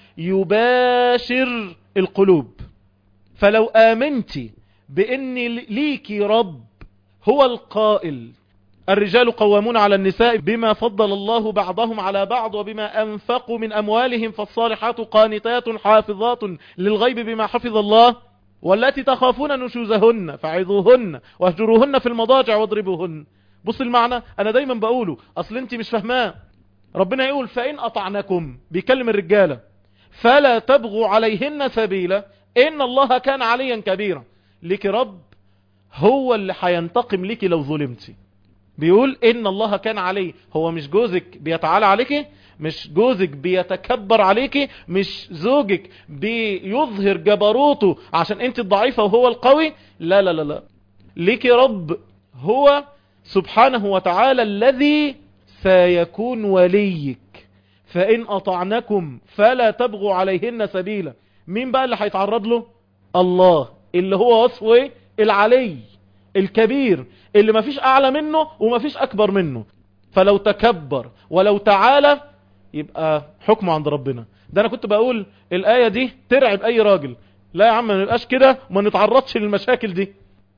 Speaker 1: يباشر القلوب فلو آمنتي بأن ليكي رب هو القائل الرجال قوامون على النساء بما فضل الله بعضهم على بعض وبما أنفقوا من أموالهم فالصالحات قانتات حافظات للغيب بما حفظ الله والتي تخافون نشوزهن فعظوهن واهجروهن في المضاجع واضربوهن بص المعنى أنا دايما بقوله أصل انت مش فاهماه ربنا يقول فإن أطعنكم بيكلم الرجالة فلا تبغوا عليهن سبيلا إن الله كان عليا كبيرا لك رب هو اللي هينتقم لك لو ظلمتي بيقول ان الله كان عليه هو مش جوزك بيتعالى عليك مش جوزك بيتكبر عليك مش زوجك بيظهر جبروته عشان انت الضعيفة وهو القوي لا لا لا لا ليك رب هو سبحانه وتعالى الذي سيكون وليك فإن أطعنكم فلا تبغوا عليهن سبيلا مين بقى اللي هيتعرض له الله اللي هو وصفه العلي الكبير اللي مفيش اعلى منه ومفيش اكبر منه فلو تكبر ولو تعالى يبقى حكمه عند ربنا ده انا كنت بقول الآية دي ترعب اي راجل لا يا عم ما نبقاش كده وما نتعرضش للمشاكل دي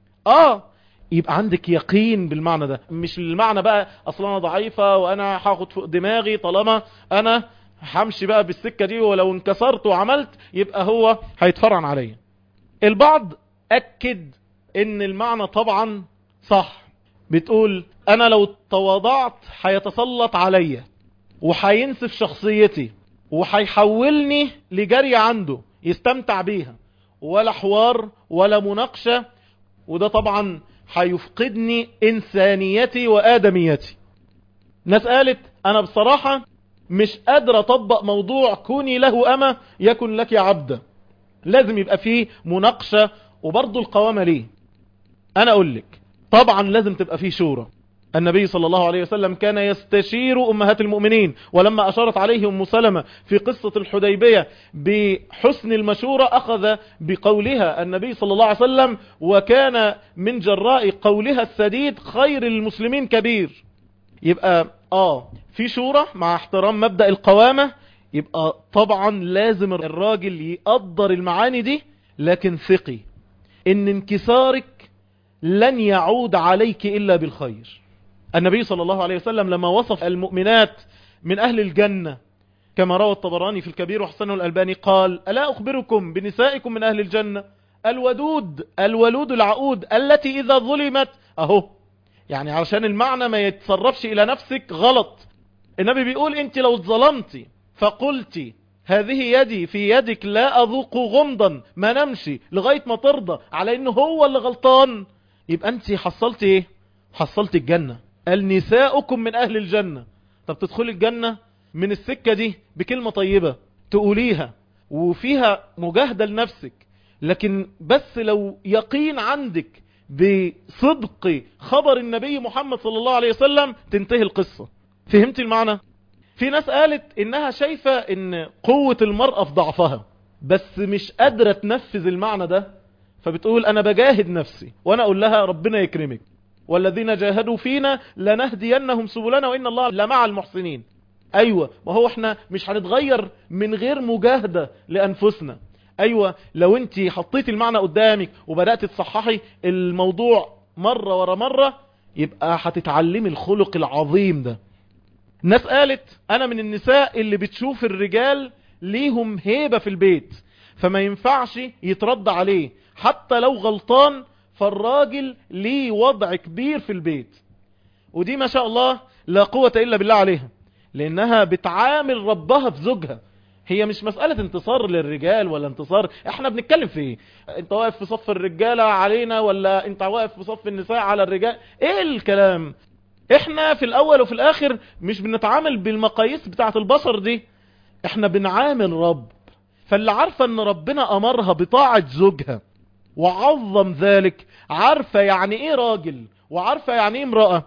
Speaker 1: اه يبقى عندك يقين بالمعنى ده مش المعنى بقى اصلا انا ضعيفة وانا هاخد فوق دماغي طالما انا همشي بقى بالسكة دي ولو انكسرت وعملت يبقى هو هيتفرعن عليا البعض اكد ان المعنى طبعا صح بتقول انا لو تواضعت هيتسلط عليا وهينسف شخصيتي وهيحولني لجري عنده يستمتع بيها ولا حوار ولا مناقشة وده طبعا هيفقدني انسانيتي وادميتي ناس قالت انا بصراحة مش قادر اطبق موضوع كوني له اما يكن لك عبدا لازم يبقى فيه مناقشة وبرضه القوامة ليه انا اقول لك طبعا لازم تبقى فيه شورى النبي صلى الله عليه وسلم كان يستشير أمهات المؤمنين ولما أشارت عليه أم سلمة في قصة الحديبية بحسن المشورة أخذ بقولها النبي صلى الله عليه وسلم وكان من جراء قولها السديد خير المسلمين كبير يبقى آه في شورى مع احترام مبدأ القوامة يبقى طبعا لازم الراجل يقدر المعاني دي لكن ثقي ان انكسارك لن يعود عليك إلا بالخير النبي صلى الله عليه وسلم لما وصف المؤمنات من أهل الجنة كما روى الطبراني في الكبير وحسنه الألباني قال ألا أخبركم بنسائكم من أهل الجنة الودود الولود العقود التي إذا ظلمت أهو يعني علشان المعنى ما يتصرفش إلى نفسك غلط النبي بيقول أنت لو اتظلمتي فقلتي هذه يدي في يدك لا أذوق غمضا ما نمشي لغاية ما ترضى على أنه هو اللي غلطان يبقى أنت حصلت إيه حصلت الجنة قال نساؤكم من أهل الجنة طب تدخل الجنة من السكة دي بكلمة طيبة تقوليها وفيها مجاهدة لنفسك لكن بس لو يقين عندك بصدق خبر النبي محمد صلى الله عليه وسلم تنتهي القصة فهمت المعنى؟ في ناس قالت انها شايفة ان قوة المرأة في ضعفها بس مش قادرة تنفذ المعنى ده فبتقول انا بجاهد نفسي وانا اقول لها ربنا يكرمك والذين جاهدوا فينا لنهدينهم سبلنا وإن الله لمع المحسنين أيوة ما هو احنا مش هنتغير من غير مجاهدة لأنفسنا أيوة لو انت حطيت المعنى قدامك وبدأت تصححي الموضوع مرة ورا مرة يبقى هتتعلمي الخلق العظيم ده ناس قالت أنا من النساء اللي بتشوف الرجال ليهم هيبة في البيت فما ينفعش يترد عليه حتى لو غلطان فالراجل ليه وضع كبير في البيت ودي ما شاء الله لا قوة إلا بالله عليها لأنها بتعامل ربها في زوجها هي مش مسألة انتصار للرجال ولا انتصار احنا بنتكلم في ايه انت واقف في صف الرجالة علينا ولا انت واقف في صف النساء على الرجال ايه الكلام احنا في الاول وفي الاخر مش بنتعامل بالمقاييس بتاعة البشر دي احنا بنعامل رب فاللي عارفة ان ربنا امرها بطاعة زوجها وعظم ذلك عارفة يعني ايه راجل وعارفة يعني ايه امرأة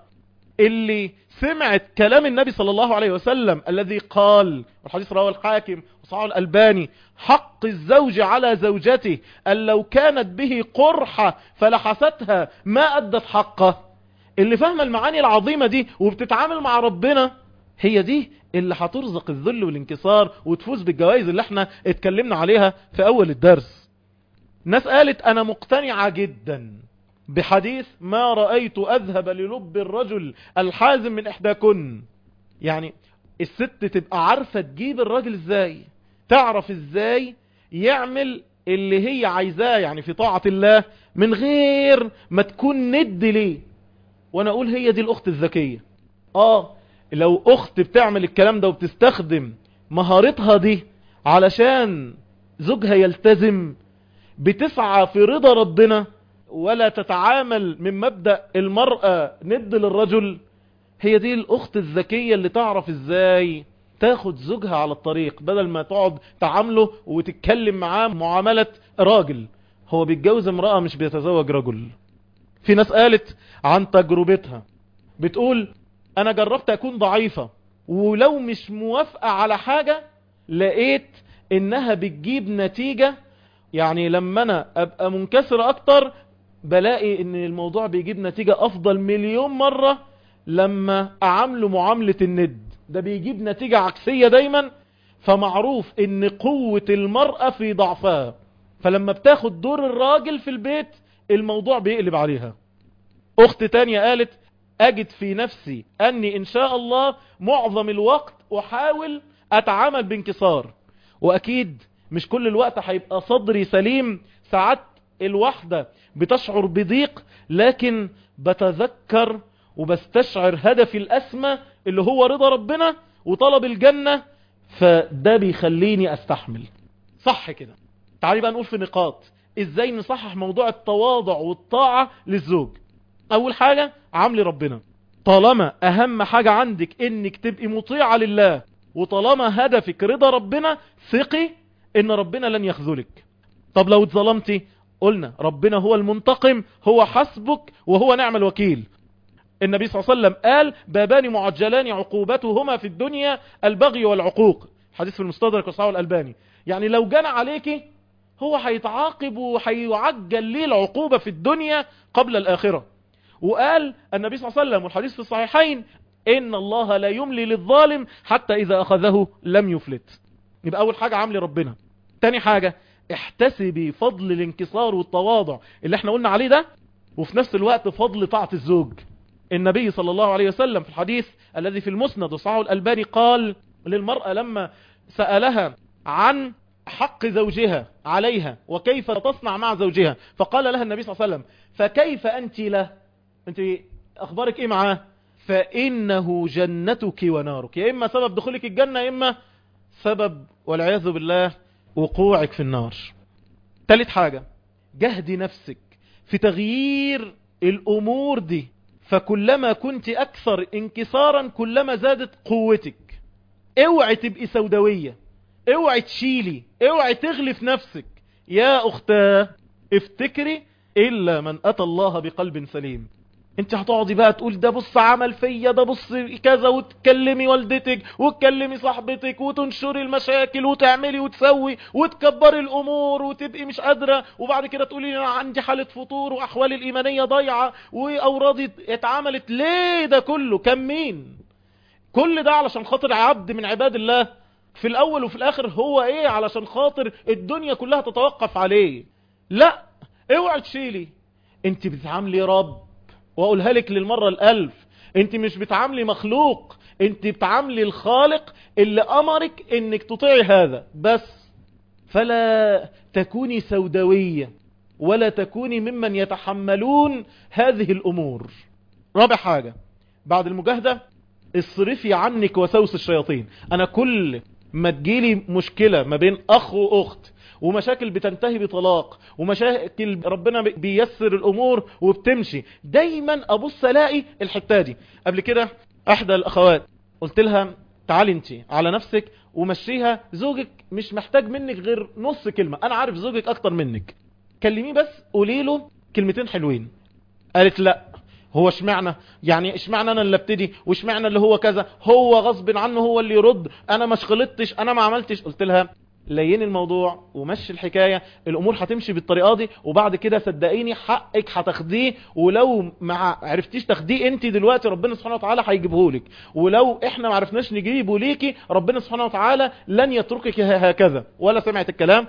Speaker 1: اللي سمعت كلام النبي صلى الله عليه وسلم الذي قال والحديث رواه الحاكم وصححه الألباني حق الزوج على زوجته أن لو كانت به قرحة فلحستها ما أدت حقه اللي فاهمة المعاني العظيمة دي وبتتعامل مع ربنا هي دي اللي هترزق الذل والانكسار وتفوز بالجوائز اللي احنا اتكلمنا عليها في أول الدرس ناس قالت أنا مقتنعة جدا بحديث ما رأيت أذهب للب الرجل الحازم من إحداكن يعني الست تبقى عارفة تجيب الراجل ازاي تعرف ازاي يعمل اللي هي عايزاه يعني في طاعة الله من غير ما تكون ند ليه وانا اقول هي دي الاخت الذكية اه لو اخت بتعمل الكلام ده وبتستخدم مهارتها دي علشان زوجها يلتزم بتسعى في رضا ربنا ولا تتعامل من مبدأ المرأة ند للرجل هي دي الاخت الذكية اللي تعرف ازاي تاخد زوجها على الطريق بدل ما تقعد تعامله وتتكلم معاه معاملة راجل هو بيتجوز امرأة مش بيتزوج رجل في ناس قالت عن تجربتها بتقول انا جربت اكون ضعيفة ولو مش موافقة على حاجة لقيت انها بتجيب نتيجة يعني لما انا ابقى منكسر اكتر بلاقي ان الموضوع بيجيب نتيجة افضل مليون مرة لما اعامله معاملة الند ده بيجيب نتيجة عكسية دايما فمعروف ان قوة المرأة في ضعفها فلما بتاخد دور الراجل في البيت الموضوع بيقلب عليها اخت تانية قالت اجد في نفسي اني ان شاء الله معظم الوقت احاول اتعامل بانكسار واكيد مش كل الوقت هيبقى صدري سليم ساعات الواحدة بتشعر بضيق لكن بتذكر وبستشعر هدفي الاسمى اللي هو رضا ربنا وطلب الجنة فده بيخليني استحمل صح كده تعالي بقى نقول في نقاط ازاي نصحح موضوع التواضع والطاعة للزوج اول حاجة عمل ربنا طالما اهم حاجة عندك انك تبقي مطيعة لله وطالما هدفك رضا ربنا ثقي ان ربنا لن يخذلك طب لو اتظلمتي قلنا ربنا هو المنتقم هو حسبك وهو نعم الوكيل النبي صلى الله عليه وسلم قال بابان معجلان عقوبتهما في الدنيا البغي والعقوق حديث في المستدرك وصحابه الألباني يعني لو جنى عليكي هو هيتعاقب وهيعجل ليه العقوبة في الدنيا قبل الآخرة وقال النبي صلى الله عليه وسلم والحديث في الصحيحين إن الله لا يملي للظالم حتى إذا أخذه لم يفلت يبقى أول حاجة عمل ربنا تاني حاجة احتسبي فضل الانكسار والتواضع اللي احنا قلنا عليه ده وفي نفس الوقت فضل طاعة الزوج النبي صلى الله عليه وسلم في الحديث الذي في المسند وصححه الألباني قال للمرأة لما سألها عن حق زوجها عليها وكيف تصنع مع زوجها فقال لها النبي صلى الله عليه وسلم فكيف أنت له أنت أخبارك إيه معاه فإنه جنتك ونارك يا إما سبب دخولك الجنة يا إما سبب والعياذ بالله وقوعك في النار ثالث حاجة جهدي نفسك في تغيير الأمور دي فكلما كنت أكثر انكسارا كلما زادت قوتك اوعي تبقي سوداوية اوعي تشيلي اوعي تغلي في نفسك يا أختاه افتكري إلا من أتى الله بقلب سليم انت هتقعدي بقى تقول ده بص عمل فيا ده بص كذا وتكلمي والدتك وتكلمي صاحبتك وتنشري المشاكل وتعملي وتسوي وتكبري الامور وتبقي مش قادرة وبعد كده تقولي انا عندي حالة فطور واحوالي الايمانية ضايعة واورادي اتعملت ليه ده كله كان مين كل ده علشان خاطر عبد من عباد الله في الاول وفي الاخر هو ايه علشان خاطر الدنيا كلها تتوقف عليه لا اوعي تشيلي انت بتتعاملي رب واقولها لك للمرة الالف انت مش بتعاملي مخلوق انت بتعاملي الخالق اللي امرك انك تطيعي هذا بس فلا تكوني سوداوية ولا تكوني ممن يتحملون هذه الامور رابع حاجة بعد المجاهدة اصرفي عنك وسوس الشياطين انا كل ما تجيلي مشكلة ما بين اخ واخت ومشاكل بتنتهي بطلاق ومشاكل ربنا بيسر الامور وبتمشي دايما ابص الاقي الحته دي قبل كده احدى الاخوات قلت لها تعالي انت على نفسك ومشيها زوجك مش محتاج منك غير نص كلمة انا عارف زوجك اكتر منك كلميه بس قولي له كلمتين حلوين قالت لا هو اشمعنى يعني اشمعنى انا اللي ابتدي واشمعنى اللي هو كذا هو غصب عنه هو اللي يرد انا ما غلطتش انا ما عملتش قلت لها لين الموضوع ومشي الحكاية الامور هتمشي بالطريقة دي وبعد كده صدقيني حقك هتاخديه ولو ما عرفتيش تاخديه انت دلوقتي ربنا سبحانه وتعالى هيجيبهولك ولو احنا ما عرفناش نجيبه ليكي ربنا سبحانه وتعالى لن يتركك هكذا ولا سمعت الكلام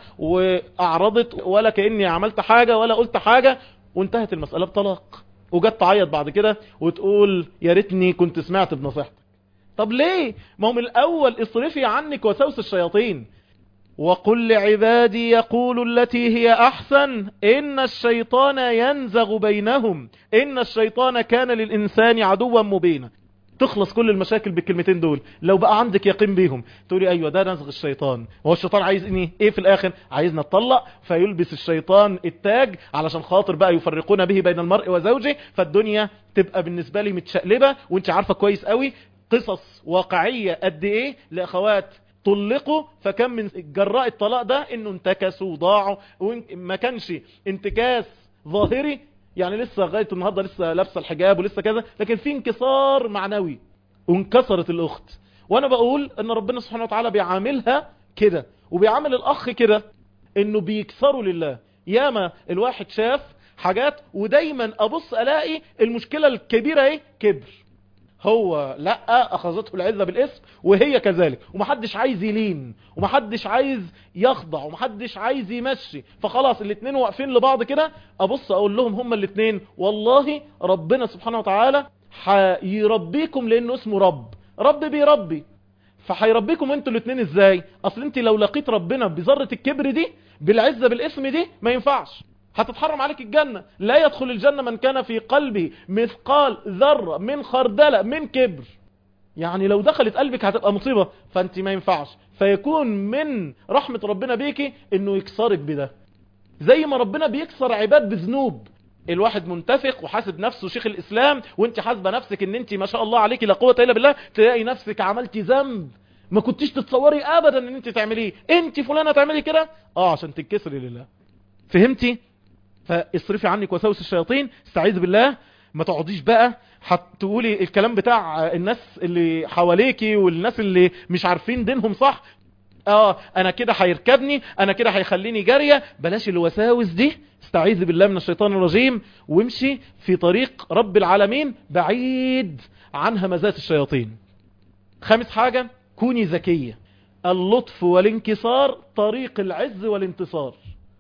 Speaker 1: واعرضت ولا كأني عملت حاجة ولا قلت حاجة وانتهت المسألة بطلاق وجت تعيط بعد كده وتقول يا ريتني كنت سمعت بنصيحتك طب ليه ما هو من الاول اصرفي عنك وسوس الشياطين وقل لعبادي يقول التي هي أحسن إن الشيطان ينزغ بينهم إن الشيطان كان للإنسان عدوا مبينا تخلص كل المشاكل بالكلمتين دول لو بقى عندك يقين بيهم تقولي ايوه ده نزغ الشيطان هو الشيطان عايز ايه ايه في الاخر عايزنا نطلق فيلبس الشيطان التاج علشان خاطر بقى يفرقون به بين المرء وزوجه فالدنيا تبقى بالنسبة لي متشقلبة وانت عارفة كويس قوي قصص واقعية قد ايه لاخوات طلقوا فكم من جراء الطلاق ده انه انتكسوا وضاعوا وما كانش انتكاس ظاهري يعني لسه لغايه النهارده لسه لابسه الحجاب ولسه كذا لكن في انكسار معنوي وانكسرت الاخت وانا بقول ان ربنا سبحانه وتعالى بيعاملها كده وبيعامل الاخ كده انه بيكسروا لله ياما الواحد شاف حاجات ودايما ابص الاقي المشكله الكبيره ايه كبر هو لا اخذته العزة بالاسم وهي كذلك ومحدش عايز يلين ومحدش عايز يخضع ومحدش عايز يمشي فخلاص الاتنين واقفين لبعض كده ابص اقول لهم هما الاتنين والله ربنا سبحانه وتعالى هيربيكم لانه اسمه رب رب بيربي فهيربيكم انتوا الاتنين ازاي اصل انت لو لقيت ربنا بذرة الكبر دي بالعزة بالاسم دي ما ينفعش هتتحرم عليك الجنة لا يدخل الجنة من كان في قلبه مثقال ذرة من خردلة من كبر يعني لو دخلت قلبك هتبقى مصيبة فانت ما ينفعش فيكون من رحمة ربنا بيكي انه يكسرك بده زي ما ربنا بيكسر عباد بذنوب الواحد منتفق وحاسب نفسه شيخ الاسلام وانت حاسبه نفسك ان انت ما شاء الله عليك لا قوه الا بالله تلاقي نفسك عملتي ذنب ما كنتيش تتصوري ابدا ان انت تعمليه انت فلانه تعملي كده اه عشان تنكسري لله فهمتي فاصرفي عنك وسوس الشياطين استعيذ بالله ما تقعديش بقى هتقولي الكلام بتاع الناس اللي حواليكي والناس اللي مش عارفين دينهم صح اه انا كده هيركبني انا كده هيخليني جارية بلاش الوساوس دي استعيذ بالله من الشيطان الرجيم وامشي في طريق رب العالمين بعيد عن همزات الشياطين خامس حاجة كوني ذكية اللطف والانكسار طريق العز والانتصار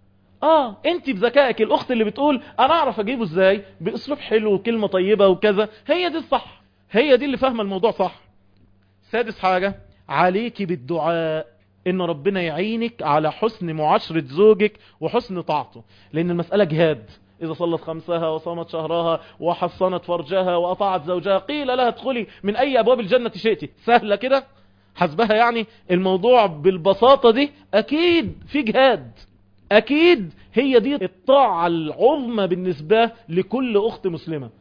Speaker 1: اه انت بذكائك الاخت اللي بتقول انا اعرف اجيبه ازاي باسلوب حلو وكلمة طيبة وكذا هي دي الصح هي دي اللي فاهمة الموضوع صح سادس حاجة عليك بالدعاء ان ربنا يعينك على حسن معاشرة زوجك وحسن طاعته لان المسألة جهاد إذا صلت خمسها وصامت شهرها وحصنت فرجها وأطاعت زوجها قيل لها ادخلي من أي أبواب الجنة شئتي سهلة كده حسبها يعني الموضوع بالبساطة دي أكيد في جهاد أكيد هي دي الطاعة العظمى بالنسبة لكل أخت مسلمة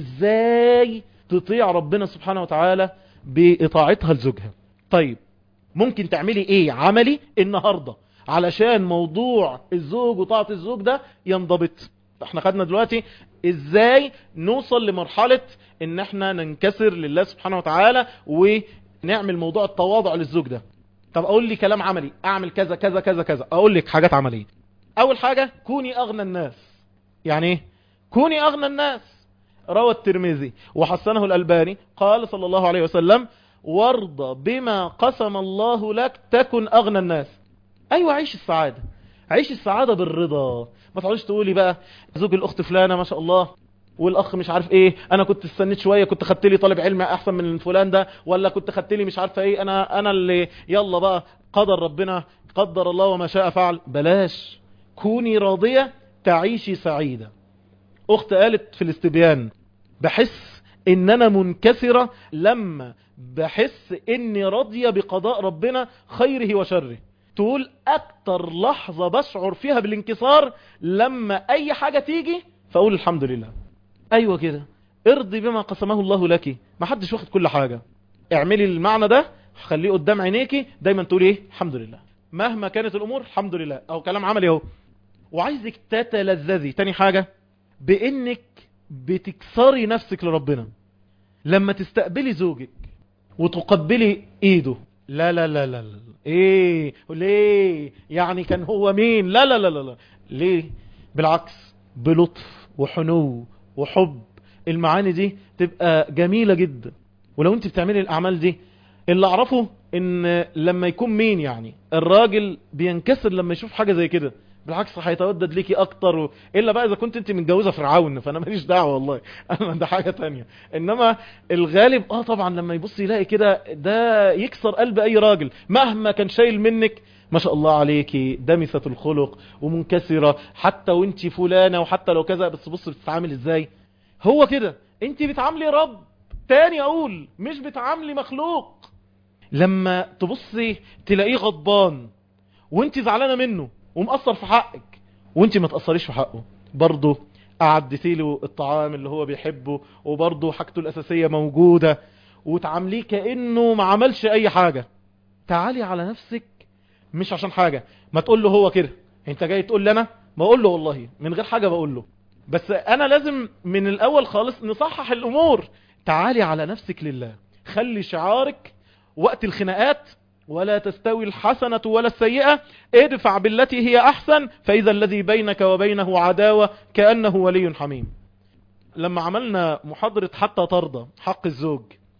Speaker 1: إزاي تطيع ربنا سبحانه وتعالى بإطاعتها لزوجها طيب ممكن تعملي ايه عملي النهاردة علشان موضوع الزوج وطاعة الزوج ده ينضبط احنا خدنا دلوقتي ازاي نوصل لمرحلة ان احنا ننكسر لله سبحانه وتعالى ونعمل موضوع التواضع للزوج ده طب اقول لي كلام عملي اعمل كذا كذا كذا كذا اقول لك حاجات عملية اول حاجة كوني اغنى الناس يعني ايه كوني اغنى الناس روى الترمذي وحسنه الالباني قال صلى الله عليه وسلم وارضى بما قسم الله لك تكن اغنى الناس ايوه عيش السعادة عيش السعادة بالرضا ما تقعدش تقولي بقى زوج الاخت فلانة ما شاء الله والاخ مش عارف ايه انا كنت استنيت شوية كنت خدت لي طالب علم احسن من فلان ده ولا كنت خدت لي مش عارفه ايه انا انا اللي يلا بقى قدر ربنا قدر الله وما شاء فعل بلاش كوني راضية تعيشي سعيدة اخت قالت في الاستبيان بحس ان انا منكسرة لما بحس اني راضية بقضاء ربنا خيره وشره تقول اكتر لحظة بشعر فيها بالانكسار لما اي حاجة تيجي فاقول الحمد لله ايوه كده ارضي بما قسمه الله لك ما حدش واخد كل حاجة اعملي المعنى ده خليه قدام عينيكي دايما تقولي ايه الحمد لله مهما كانت الامور الحمد لله او كلام عملي اهو وعايزك تتلذذي تاني حاجة بانك بتكسري نفسك لربنا لما تستقبلي زوجك وتقبلي ايده لا لا لا لا, لا. ايه ليه يعني كان هو مين لا لا لا لا, لا. ليه بالعكس بلطف وحنو وحب المعاني دي تبقى جميلة جدا ولو انت بتعملي الاعمال دي اللي اعرفه ان لما يكون مين يعني الراجل بينكسر لما يشوف حاجة زي كده بالعكس هيتودد ليكي اكتر و... الا بقى اذا كنت انت متجوزه فرعون فانا ماليش دعوه والله انا ده حاجه تانية انما الغالب اه طبعا لما يبص يلاقي كده ده يكسر قلب اي راجل مهما كان شايل منك ما شاء الله عليكي دمثة الخلق ومنكسرة حتى وانت فلانة وحتى لو كذا بس بص بتتعامل ازاي هو كده انت بتعاملي رب تاني اقول مش بتعاملي مخلوق لما تبصي تلاقيه غضبان وانت زعلانة منه ومقصر في حقك وانت ما تقصريش في حقه برضه قعدتي له الطعام اللي هو بيحبه وبرضه حاجته الأساسية موجودة وتعامليه كأنه ما عملش أي حاجة تعالي على نفسك مش عشان حاجة ما تقول له هو كده انت جاي تقول لي انا ما اقول له والله من غير حاجة بقول له بس انا لازم من الاول خالص نصحح الامور تعالي على نفسك لله خلي شعارك وقت الخناقات ولا تستوي الحسنة ولا السيئة ادفع بالتي هي احسن فاذا الذي بينك وبينه عداوة كأنه ولي حميم لما عملنا محاضرة حتى ترضى حق الزوج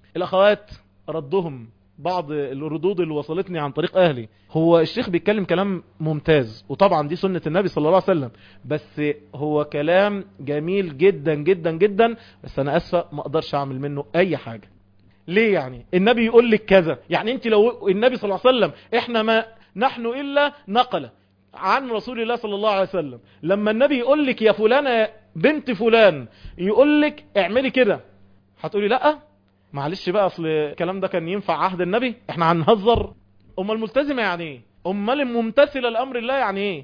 Speaker 1: الاخوات ردهم بعض الردود اللي وصلتني عن طريق اهلي هو الشيخ بيتكلم كلام ممتاز وطبعا دي سنة النبي صلى الله عليه وسلم بس هو كلام جميل جدا جدا جدا بس انا اسفة ما اقدرش اعمل منه اي حاجة ليه يعني النبي يقول لك كذا يعني انت لو النبي صلى الله عليه وسلم احنا ما نحن الا نقل عن رسول الله صلى الله عليه وسلم لما النبي يقول لك يا فلانة بنت فلان يقول لك اعملي كده هتقولي لا معلش بقى اصل الكلام ده كان ينفع عهد النبي احنا هنهزر امال الملتزمه يعني ايه امال الممتثله لامر الله يعني ايه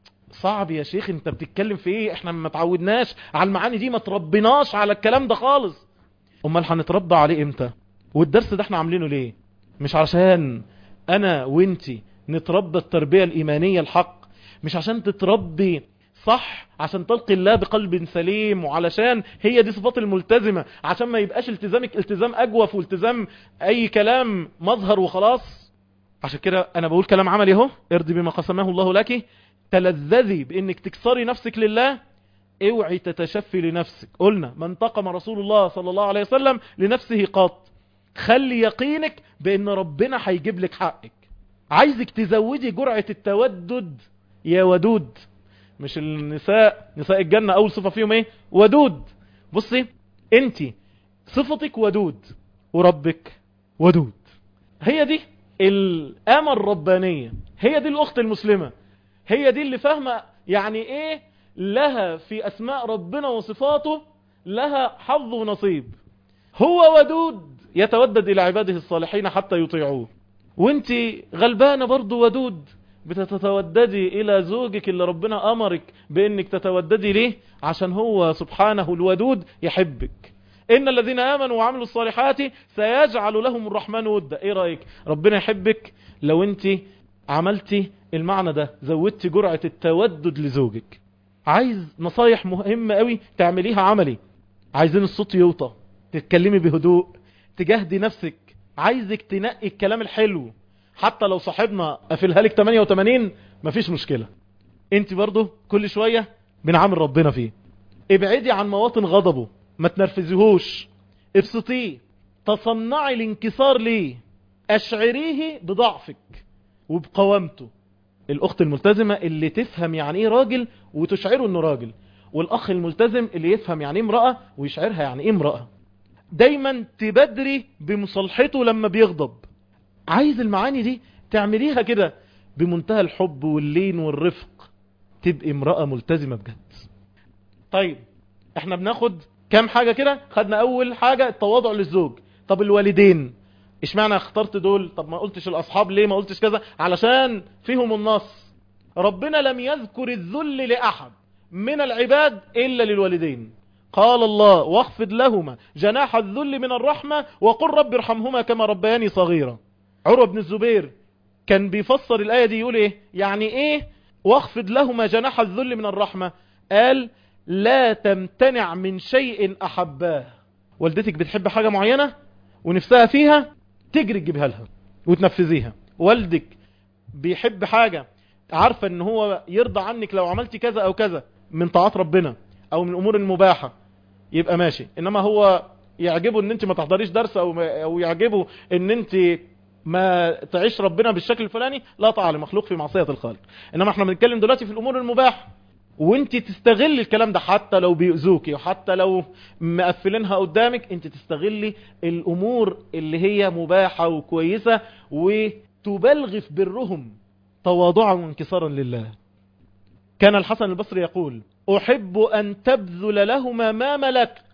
Speaker 1: صعب يا شيخ انت بتتكلم في ايه احنا ما تعودناش على المعاني دي ما تربيناش على الكلام ده خالص امال هنتربى عليه امتى والدرس ده احنا عاملينه ليه مش عشان انا وانتي نتربى التربيه الايمانيه الحق مش عشان تتربي صح عشان تلقي الله بقلب سليم وعلشان هي دي صفات الملتزمة عشان ما يبقاش التزامك التزام اجوف والتزام اي كلام مظهر وخلاص عشان كده انا بقول كلام عملي اهو ارضي بما قسمه الله لك تلذذي بانك تكسري نفسك لله اوعي تتشفي لنفسك قلنا من انتقم رسول الله صلى الله عليه وسلم لنفسه قط خلي يقينك بان ربنا هيجيب لك حقك عايزك تزودي جرعة التودد يا ودود مش النساء نساء الجنة اول صفة فيهم ايه ودود بصي انت صفتك ودود وربك ودود هي دي الامة الربانية هي دي الاخت المسلمة هي دي اللي فاهمة يعني ايه لها في اسماء ربنا وصفاته لها حظ ونصيب هو ودود يتودد الى عباده الصالحين حتى يطيعوه وانت غلبانة برضو ودود بتتوددي الى زوجك اللي ربنا امرك بانك تتوددي ليه عشان هو سبحانه الودود يحبك ان الذين امنوا وعملوا الصالحات سيجعل لهم الرحمن ودا ايه رايك ربنا يحبك لو انت عملتي المعنى ده زودتي جرعة التودد لزوجك عايز نصايح مهمة قوي تعمليها عملي عايزين الصوت يوطى تتكلمي بهدوء تجاهدي نفسك عايزك تنقي الكلام الحلو حتى لو صاحبنا قافلها لك 88 مفيش مشكلة انت برضو كل شوية بنعامل ربنا فيه ابعدي عن مواطن غضبه ما تنرفزيهوش ابسطيه تصنعي الانكسار ليه اشعريه بضعفك وبقوامته الاخت الملتزمة اللي تفهم يعني ايه راجل وتشعره انه راجل والاخ الملتزم اللي يفهم يعني ايه امرأة ويشعرها يعني ايه امرأة دايما تبدري بمصالحته لما بيغضب عايز المعاني دي تعمليها كده بمنتهى الحب واللين والرفق تبقي امرأة ملتزمة بجد طيب احنا بناخد كام حاجة كده خدنا اول حاجة التواضع للزوج طب الوالدين اشمعنى اخترت دول طب ما قلتش الاصحاب ليه ما قلتش كذا علشان فيهم النص ربنا لم يذكر الذل لأحد من العباد إلا للوالدين قال الله واخفض لهما جناح الذل من الرحمة وقل رب ارحمهما كما ربياني صغيرا عروة بن الزبير كان بيفسر الآية دي يقول ايه يعني ايه واخفض لهما جناح الذل من الرحمة قال لا تمتنع من شيء أحباه والدتك بتحب حاجة معينة ونفسها فيها تجري تجيبها لها وتنفذيها والدك بيحب حاجة عارفة ان هو يرضى عنك لو عملتي كذا او كذا من طاعات ربنا او من الامور المباحة يبقى ماشي انما هو يعجبه ان انت ما تحضريش درس او, أو يعجبه ان انت ما تعيش ربنا بالشكل الفلاني لا طاعة لمخلوق في معصية الخالق انما احنا بنتكلم دلوقتي في الامور المباحة وانت تستغل الكلام ده حتى لو بيؤذوكي وحتى لو مقفلينها قدامك انت تستغلي الامور اللي هي مباحة وكويسة وتبلغ في برهم تواضعا وانكسارا لله كان الحسن البصري يقول احب ان تبذل لهما ما ملكت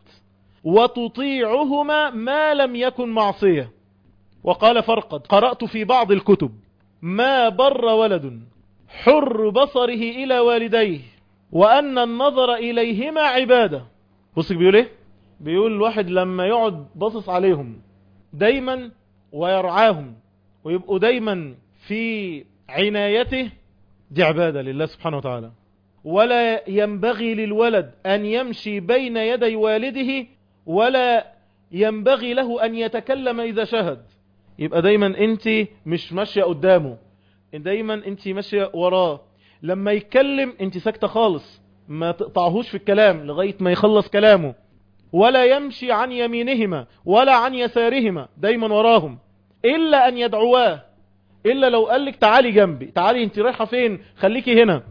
Speaker 1: وتطيعهما ما لم يكن معصية وقال فرقد قرأت في بعض الكتب ما بر ولد حر بصره الى والديه وأن النظر إليهما عبادة بصك بيقول ايه بيقول الواحد لما يقعد باصص عليهم دايما ويرعاهم ويبقوا دايما في عنايته دي عبادة لله سبحانه وتعالى ولا ينبغي للولد أن يمشي بين يدي والده ولا ينبغي له أن يتكلم إذا شهد يبقى دايما انت مش ماشية قدامه دايما انت ماشية وراه لما يتكلم انت ساكتة خالص ما تقطعهوش في الكلام لغاية ما يخلص كلامه ولا يمشي عن يمينهما ولا عن يسارهما دايما وراهم إلا أن يدعواه إلا لو قال لك تعالي جنبي تعالي انت رايحة فين خليكي هنا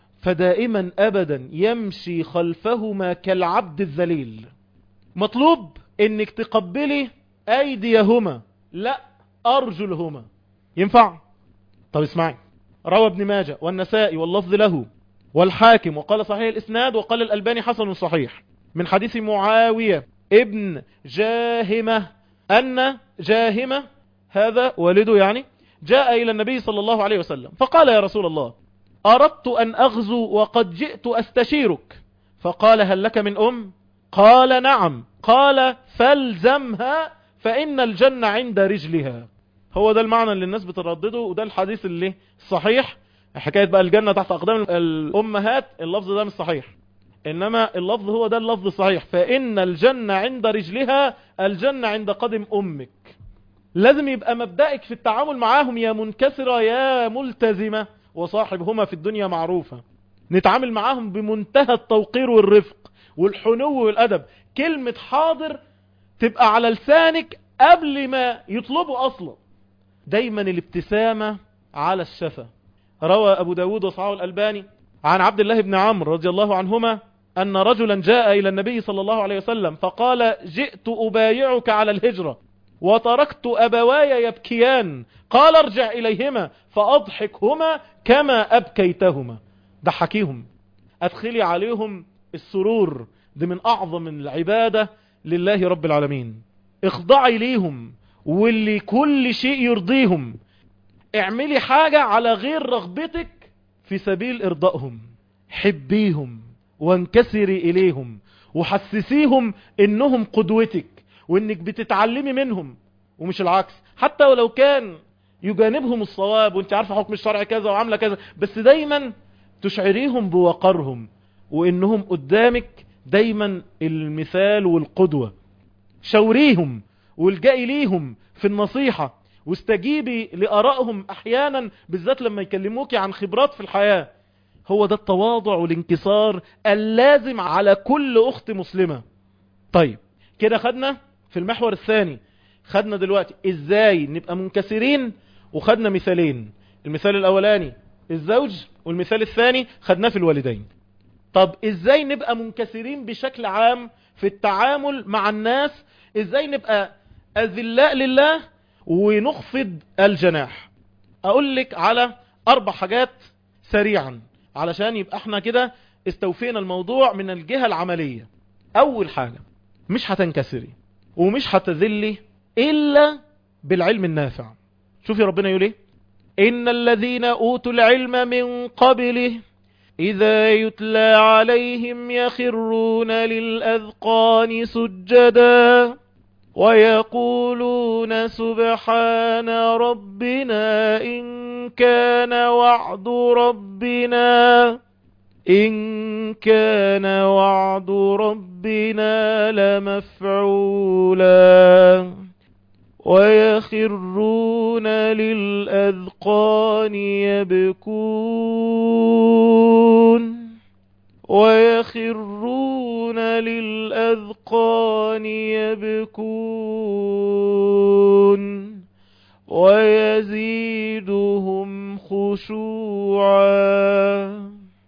Speaker 1: فدائما أبدا يمشي خلفهما كالعبد الذليل مطلوب انك تقبلي أيديهما لا أرجلهما ينفع طب اسمعي روى ابن ماجه والنسائي واللفظ له والحاكم وقال صحيح الإسناد وقال الألباني حسن صحيح من حديث معاوية ابن جاهمة أن جاهمة هذا والده يعني جاء إلى النبي صلى الله عليه وسلم فقال يا رسول الله أردت أن أغزو وقد جئت أستشيرك فقال هل لك من أم قال نعم قال فالزمها فإن الجنة عند رجلها هو ده المعنى اللي الناس بتردده وده الحديث اللي صحيح حكاية بقى الجنة تحت أقدام الأمهات اللفظ ده مش صحيح إنما اللفظ هو ده اللفظ الصحيح فإن الجنة عند رجلها الجنة عند قدم أمك لازم يبقى مبدأك في التعامل معاهم يا منكسرة يا ملتزمة وصاحبهما في الدنيا معروفة نتعامل معاهم بمنتهى التوقير والرفق والحنو والأدب كلمة حاضر تبقى على لسانك قبل ما يطلبوا أصلا دايما الابتسامة على الشفة روى أبو داود وصحاه الألباني عن عبد الله بن عمرو رضي الله عنهما أن رجلا جاء إلى النبي صلى الله عليه وسلم فقال جئت أبايعك على الهجرة وتركت أبواي يبكيان قال ارجع إليهما فأضحكهما كما أبكيتهما ضحكيهم أدخلي عليهم السرور دي من أعظم العبادة لله رب العالمين اخضعي ليهم واللي كل شيء يرضيهم اعملي حاجة على غير رغبتك في سبيل ارضائهم حبيهم وانكسري اليهم وحسسيهم انهم قدوتك وانك بتتعلمي منهم ومش العكس حتى ولو كان يجانبهم الصواب وانت عارفة حكم الشرع كذا وعاملة كذا بس دايما تشعريهم بوقرهم وانهم قدامك دايما المثال والقدوة شوريهم والجئي ليهم في النصيحة واستجيبي لآرائهم احيانا بالذات لما يكلموك عن خبرات في الحياة هو ده التواضع والانكسار اللازم على كل اخت مسلمة طيب كده خدنا في المحور الثاني خدنا دلوقتي ازاي نبقى منكسرين وخدنا مثالين المثال الاولاني الزوج والمثال الثاني خدناه في الوالدين طب ازاي نبقى منكسرين بشكل عام في التعامل مع الناس ازاي نبقى اذلاء لله ونخفض الجناح اقول لك على اربع حاجات سريعا علشان يبقى احنا كده استوفينا الموضوع من الجهة العملية اول حاجة مش هتنكسري ومش هتذلي الا بالعلم النافع شوفي ربنا يقول ايه ان الذين اوتوا العلم من قبله اذا يتلى عليهم يخرون للاذقان سجدا ويقولون سبحان ربنا إن كان وعد ربنا إن كان وعد ربنا لمفعولا ويخرون للأذقان يبكون ويخرون للأذقان يبكون ويزيدهم خشوعا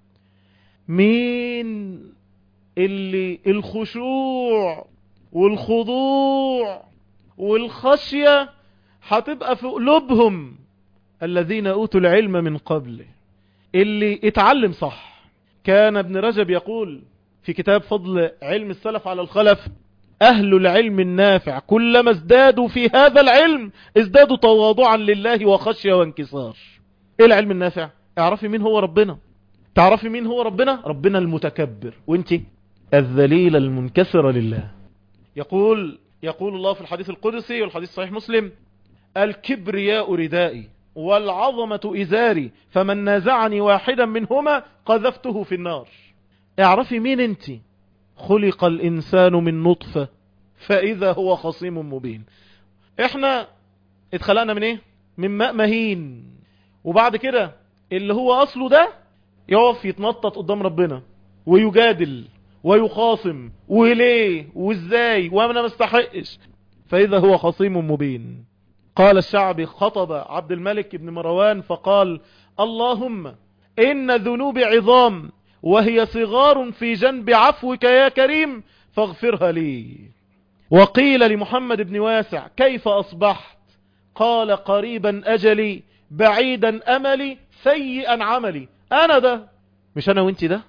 Speaker 1: مين اللي الخشوع والخضوع والخشية هتبقى في قلوبهم الذين أوتوا العلم من قبل اللي اتعلم صح كان ابن رجب يقول في كتاب فضل علم السلف على الخلف أهل العلم النافع كلما ازدادوا في هذا العلم ازدادوا تواضعا لله وخشية وانكسار ايه العلم النافع اعرفي مين هو ربنا تعرفي مين هو ربنا ربنا المتكبر وانت الذليل المنكسر لله يقول يقول الله في الحديث القدسي والحديث صحيح مسلم الكبرياء ردائي والعظمة إزاري فمن نازعني واحدا منهما قذفته في النار اعرفي مين انت خلق الإنسان من نطفة فإذا هو خصيم مبين احنا اتخلقنا من ايه من ماء مهين وبعد كده اللي هو أصله ده يقف يتنطط قدام ربنا ويجادل ويخاصم وليه وازاي وانا ما استحقش فاذا هو خصيم مبين قال الشعبي خطب عبد الملك بن مروان فقال اللهم إن ذنوب عظام وهي صغار في جنب عفوك يا كريم فاغفرها لي وقيل لمحمد بن واسع كيف أصبحت قال قريبا أجلي بعيدا أملي سيئا عملي أنا ده مش أنا وانت ده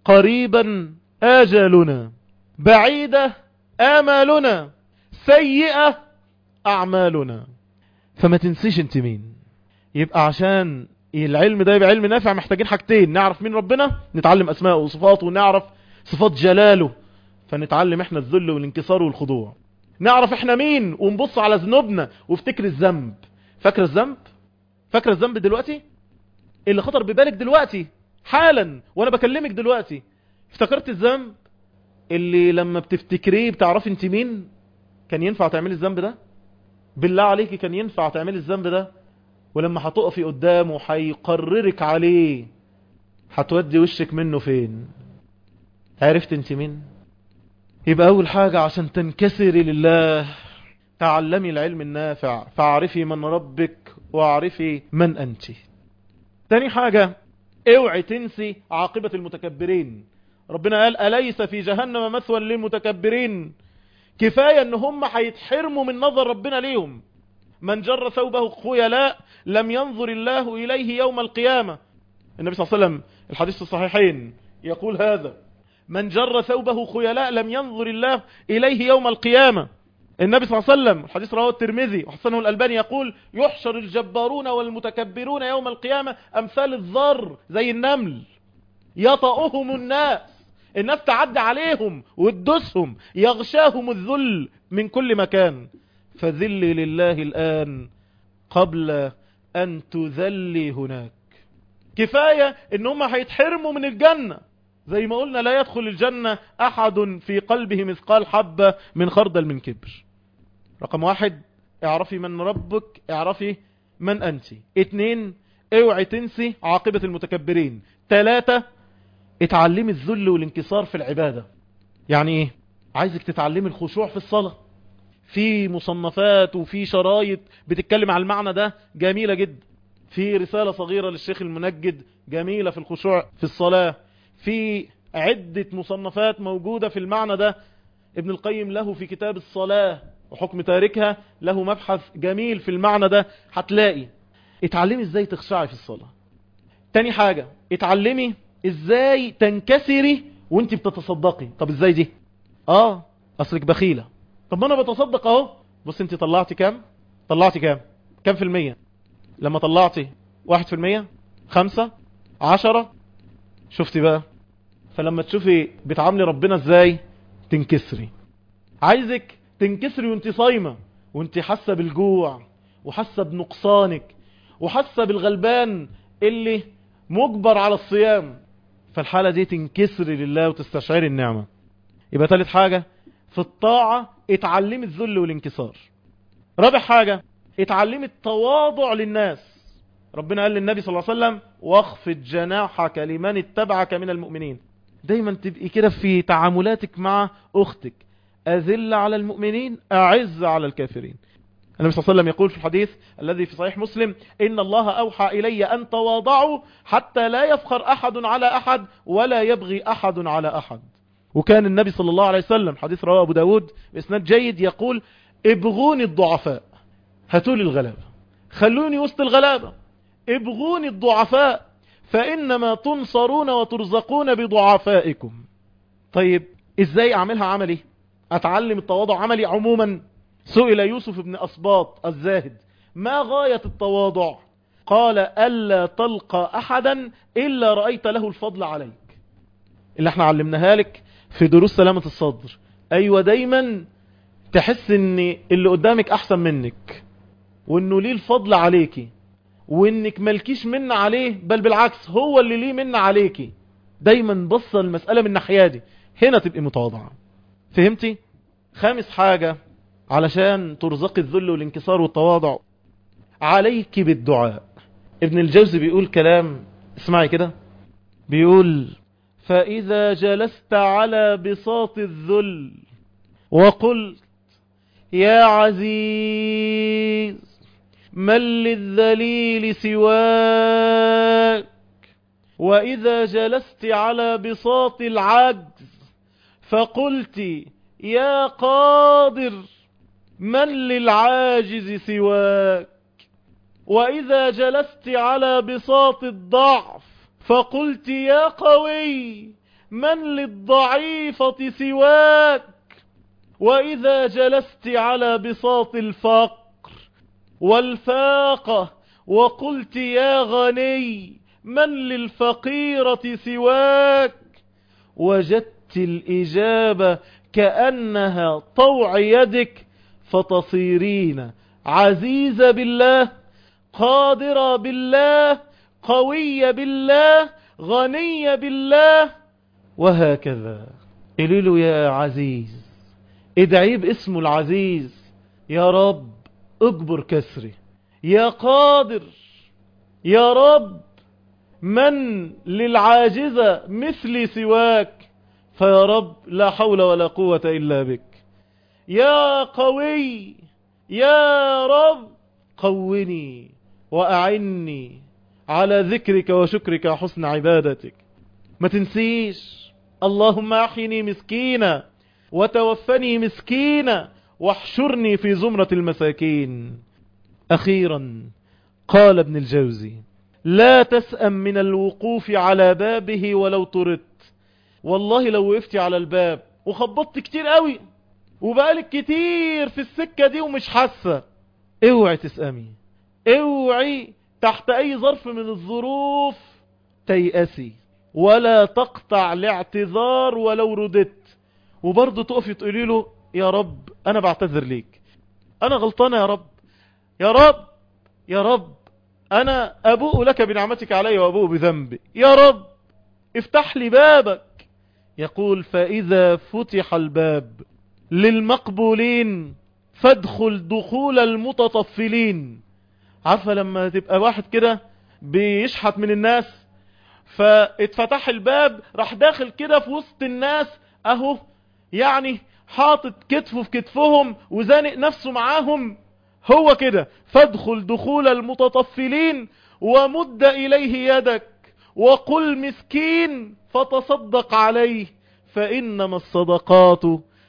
Speaker 1: قريبا آجالنا بعيدة آمالنا سيئة أعمالنا فما تنسيش انت مين يبقى عشان العلم ده يبقى علم نافع محتاجين حاجتين نعرف مين ربنا نتعلم اسماءه وصفاته ونعرف صفات جلاله فنتعلم احنا الذل والانكسار والخضوع نعرف احنا مين ونبص على ذنوبنا وافتكر الذنب فاكر الذنب فاكر الذنب دلوقتي اللي خطر ببالك دلوقتي حالا وانا بكلمك دلوقتي افتكرت الذنب اللي لما بتفتكريه بتعرفي انت مين كان ينفع تعملي الذنب ده بالله عليكي كان ينفع تعملي الذنب ده ولما هتقفي قدامه هيقررك عليه هتودي وشك منه فين عرفت انت مين يبقى اول حاجة عشان تنكسري لله تعلمي العلم النافع فاعرفي من ربك واعرفي من انت تاني حاجة اوعي تنسي عاقبة المتكبرين ربنا قال أليس في جهنم مثوى للمتكبرين كفاية ان هم هيتحرموا من نظر ربنا ليهم من جر ثوبه خيلاء لم ينظر الله إليه يوم القيامة النبي صلى الله عليه وسلم الحديث الصحيحين يقول هذا من جر ثوبه خيلاء لم ينظر الله إليه يوم القيامة النبي صلى الله عليه وسلم الحديث رواه الترمذي وحسنه الألباني يقول يحشر الجبارون والمتكبرون يوم القيامة أمثال الذر زي النمل يطأهم الناس الناس تعدي عليهم وتدسهم يغشاهم الذل من كل مكان فذلي لله الآن قبل أن تذلي هناك كفاية ان هم هيتحرموا من الجنة زي ما قلنا لا يدخل الجنة أحد في قلبه مثقال حبة من خردل من كبر رقم واحد اعرفي من ربك اعرفي من أنت اتنين اوعي تنسي عاقبة المتكبرين تلاتة اتعلمي الذل والانكسار في العبادة يعني ايه عايزك تتعلمي الخشوع في الصلاة في مصنفات وفي شرايط بتتكلم على المعنى ده جميلة جدا في رسالة صغيرة للشيخ المنجد جميلة في الخشوع في الصلاة في عدة مصنفات موجودة في المعنى ده ابن القيم له في كتاب الصلاة وحكم تاركها له مبحث جميل في المعنى ده هتلاقي اتعلمي ازاي تخشعي في الصلاة تاني حاجة اتعلمي ازاي تنكسري وانت بتتصدقي طب ازاي دي اه اصلك بخيلة طب ما انا بتصدق اهو بص انت طلعتي كام طلعتي كام كام في المية لما طلعتي واحد في المية خمسة عشرة شفتي بقى فلما تشوفي بتعاملي ربنا ازاي تنكسري عايزك تنكسري وانت صايمة وانت حاسة بالجوع وحاسة بنقصانك وحاسة بالغلبان اللي مجبر على الصيام فالحالة دي تنكسري لله وتستشعري النعمة يبقى ثالث حاجة في الطاعة اتعلمي الذل والانكسار رابع حاجة اتعلمي التواضع للناس ربنا قال للنبي صلى الله عليه وسلم واخفض جناحك لمن اتبعك من المؤمنين دايما تبقي كده في تعاملاتك مع اختك اذل على المؤمنين اعز على الكافرين النبي صلى الله عليه وسلم يقول في الحديث الذي في صحيح مسلم إن الله أوحى إلي أن تواضعوا حتى لا يفخر أحد على أحد ولا يبغي أحد على أحد وكان النبي صلى الله عليه وسلم حديث رواه أبو داود بإسناد جيد يقول ابغوني الضعفاء هاتولي الغلابة خلوني وسط الغلابة ابغوني الضعفاء فإنما تنصرون وترزقون بضعفائكم طيب ازاي اعملها عملي اتعلم التواضع عملي عموما سئل يوسف بن أصباط الزاهد ما غاية التواضع قال ألا تلقى أحدا إلا رأيت له الفضل عليك اللي احنا علمناها لك في دروس سلامة الصدر أيوة دايما تحس ان اللي قدامك أحسن منك وانه ليه الفضل عليكي وانك ملكيش من عليه بل بالعكس هو اللي ليه من عليكي دايما بص المسألة من ناحية دي هنا تبقي متواضعة فهمتي خامس حاجة علشان ترزقي الذل والانكسار والتواضع عليك بالدعاء ابن الجوزي بيقول كلام اسمعي كده بيقول فإذا جلست على بساط الذل وقلت يا عزيز من للذليل سواك وإذا جلست على بساط العجز فقلت يا قادر من للعاجز سواك وإذا جلست على بساط الضعف فقلت يا قوي من للضعيفة سواك وإذا جلست على بساط الفقر والفاقة وقلت يا غني من للفقيرة سواك وجدت الإجابة كأنها طوع يدك فتصيرين عزيزة بالله قادرة بالله قوية بالله غنية بالله وهكذا قلوا يا عزيز ادعي باسمه العزيز يا رب اجبر كسري يا قادر يا رب من للعاجزة مثلي سواك فيا رب لا حول ولا قوة إلا بك يا قوي يا رب قوني وأعني على ذكرك وشكرك وحسن عبادتك ما تنسيش اللهم أحيني مسكينا وتوفني مسكينا واحشرني في زمرة المساكين أخيرا قال ابن الجوزي لا تسأم من الوقوف على بابه ولو طردت والله لو وقفتي على الباب وخبطت كتير قوي وبقالك كتير في السكة دي ومش حاسة اوعي تسأمي اوعي تحت اي ظرف من الظروف تيأسي ولا تقطع لاعتذار ولو رددت وبرضه تقفي تقولي له يا رب انا بعتذر ليك انا غلطانة يا رب يا رب يا رب انا ابوء لك بنعمتك علي وابوء بذنبي يا رب افتح لي بابك يقول فاذا فتح الباب للمقبولين فادخل دخول المتطفلين عارفة لما تبقى واحد كده بيشحت من الناس فاتفتح الباب راح داخل كده في وسط الناس اهو يعني حاطط كتفه في كتفهم وزانق نفسه معاهم هو كده فادخل دخول المتطفلين ومد إليه يدك وقل مسكين فتصدق عليه فإنما الصدقات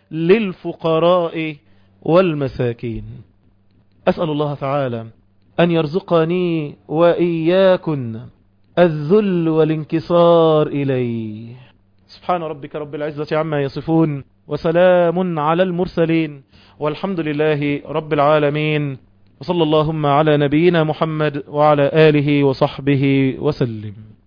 Speaker 1: للفقراء والمساكين أسأل الله تعالى أن يرزقني وإياكن الذل والانكسار إليه سبحان ربك رب العزة عما يصفون وسلام على المرسلين والحمد لله رب العالمين وصلى اللهم على نبينا محمد وعلى آله وصحبه وسلم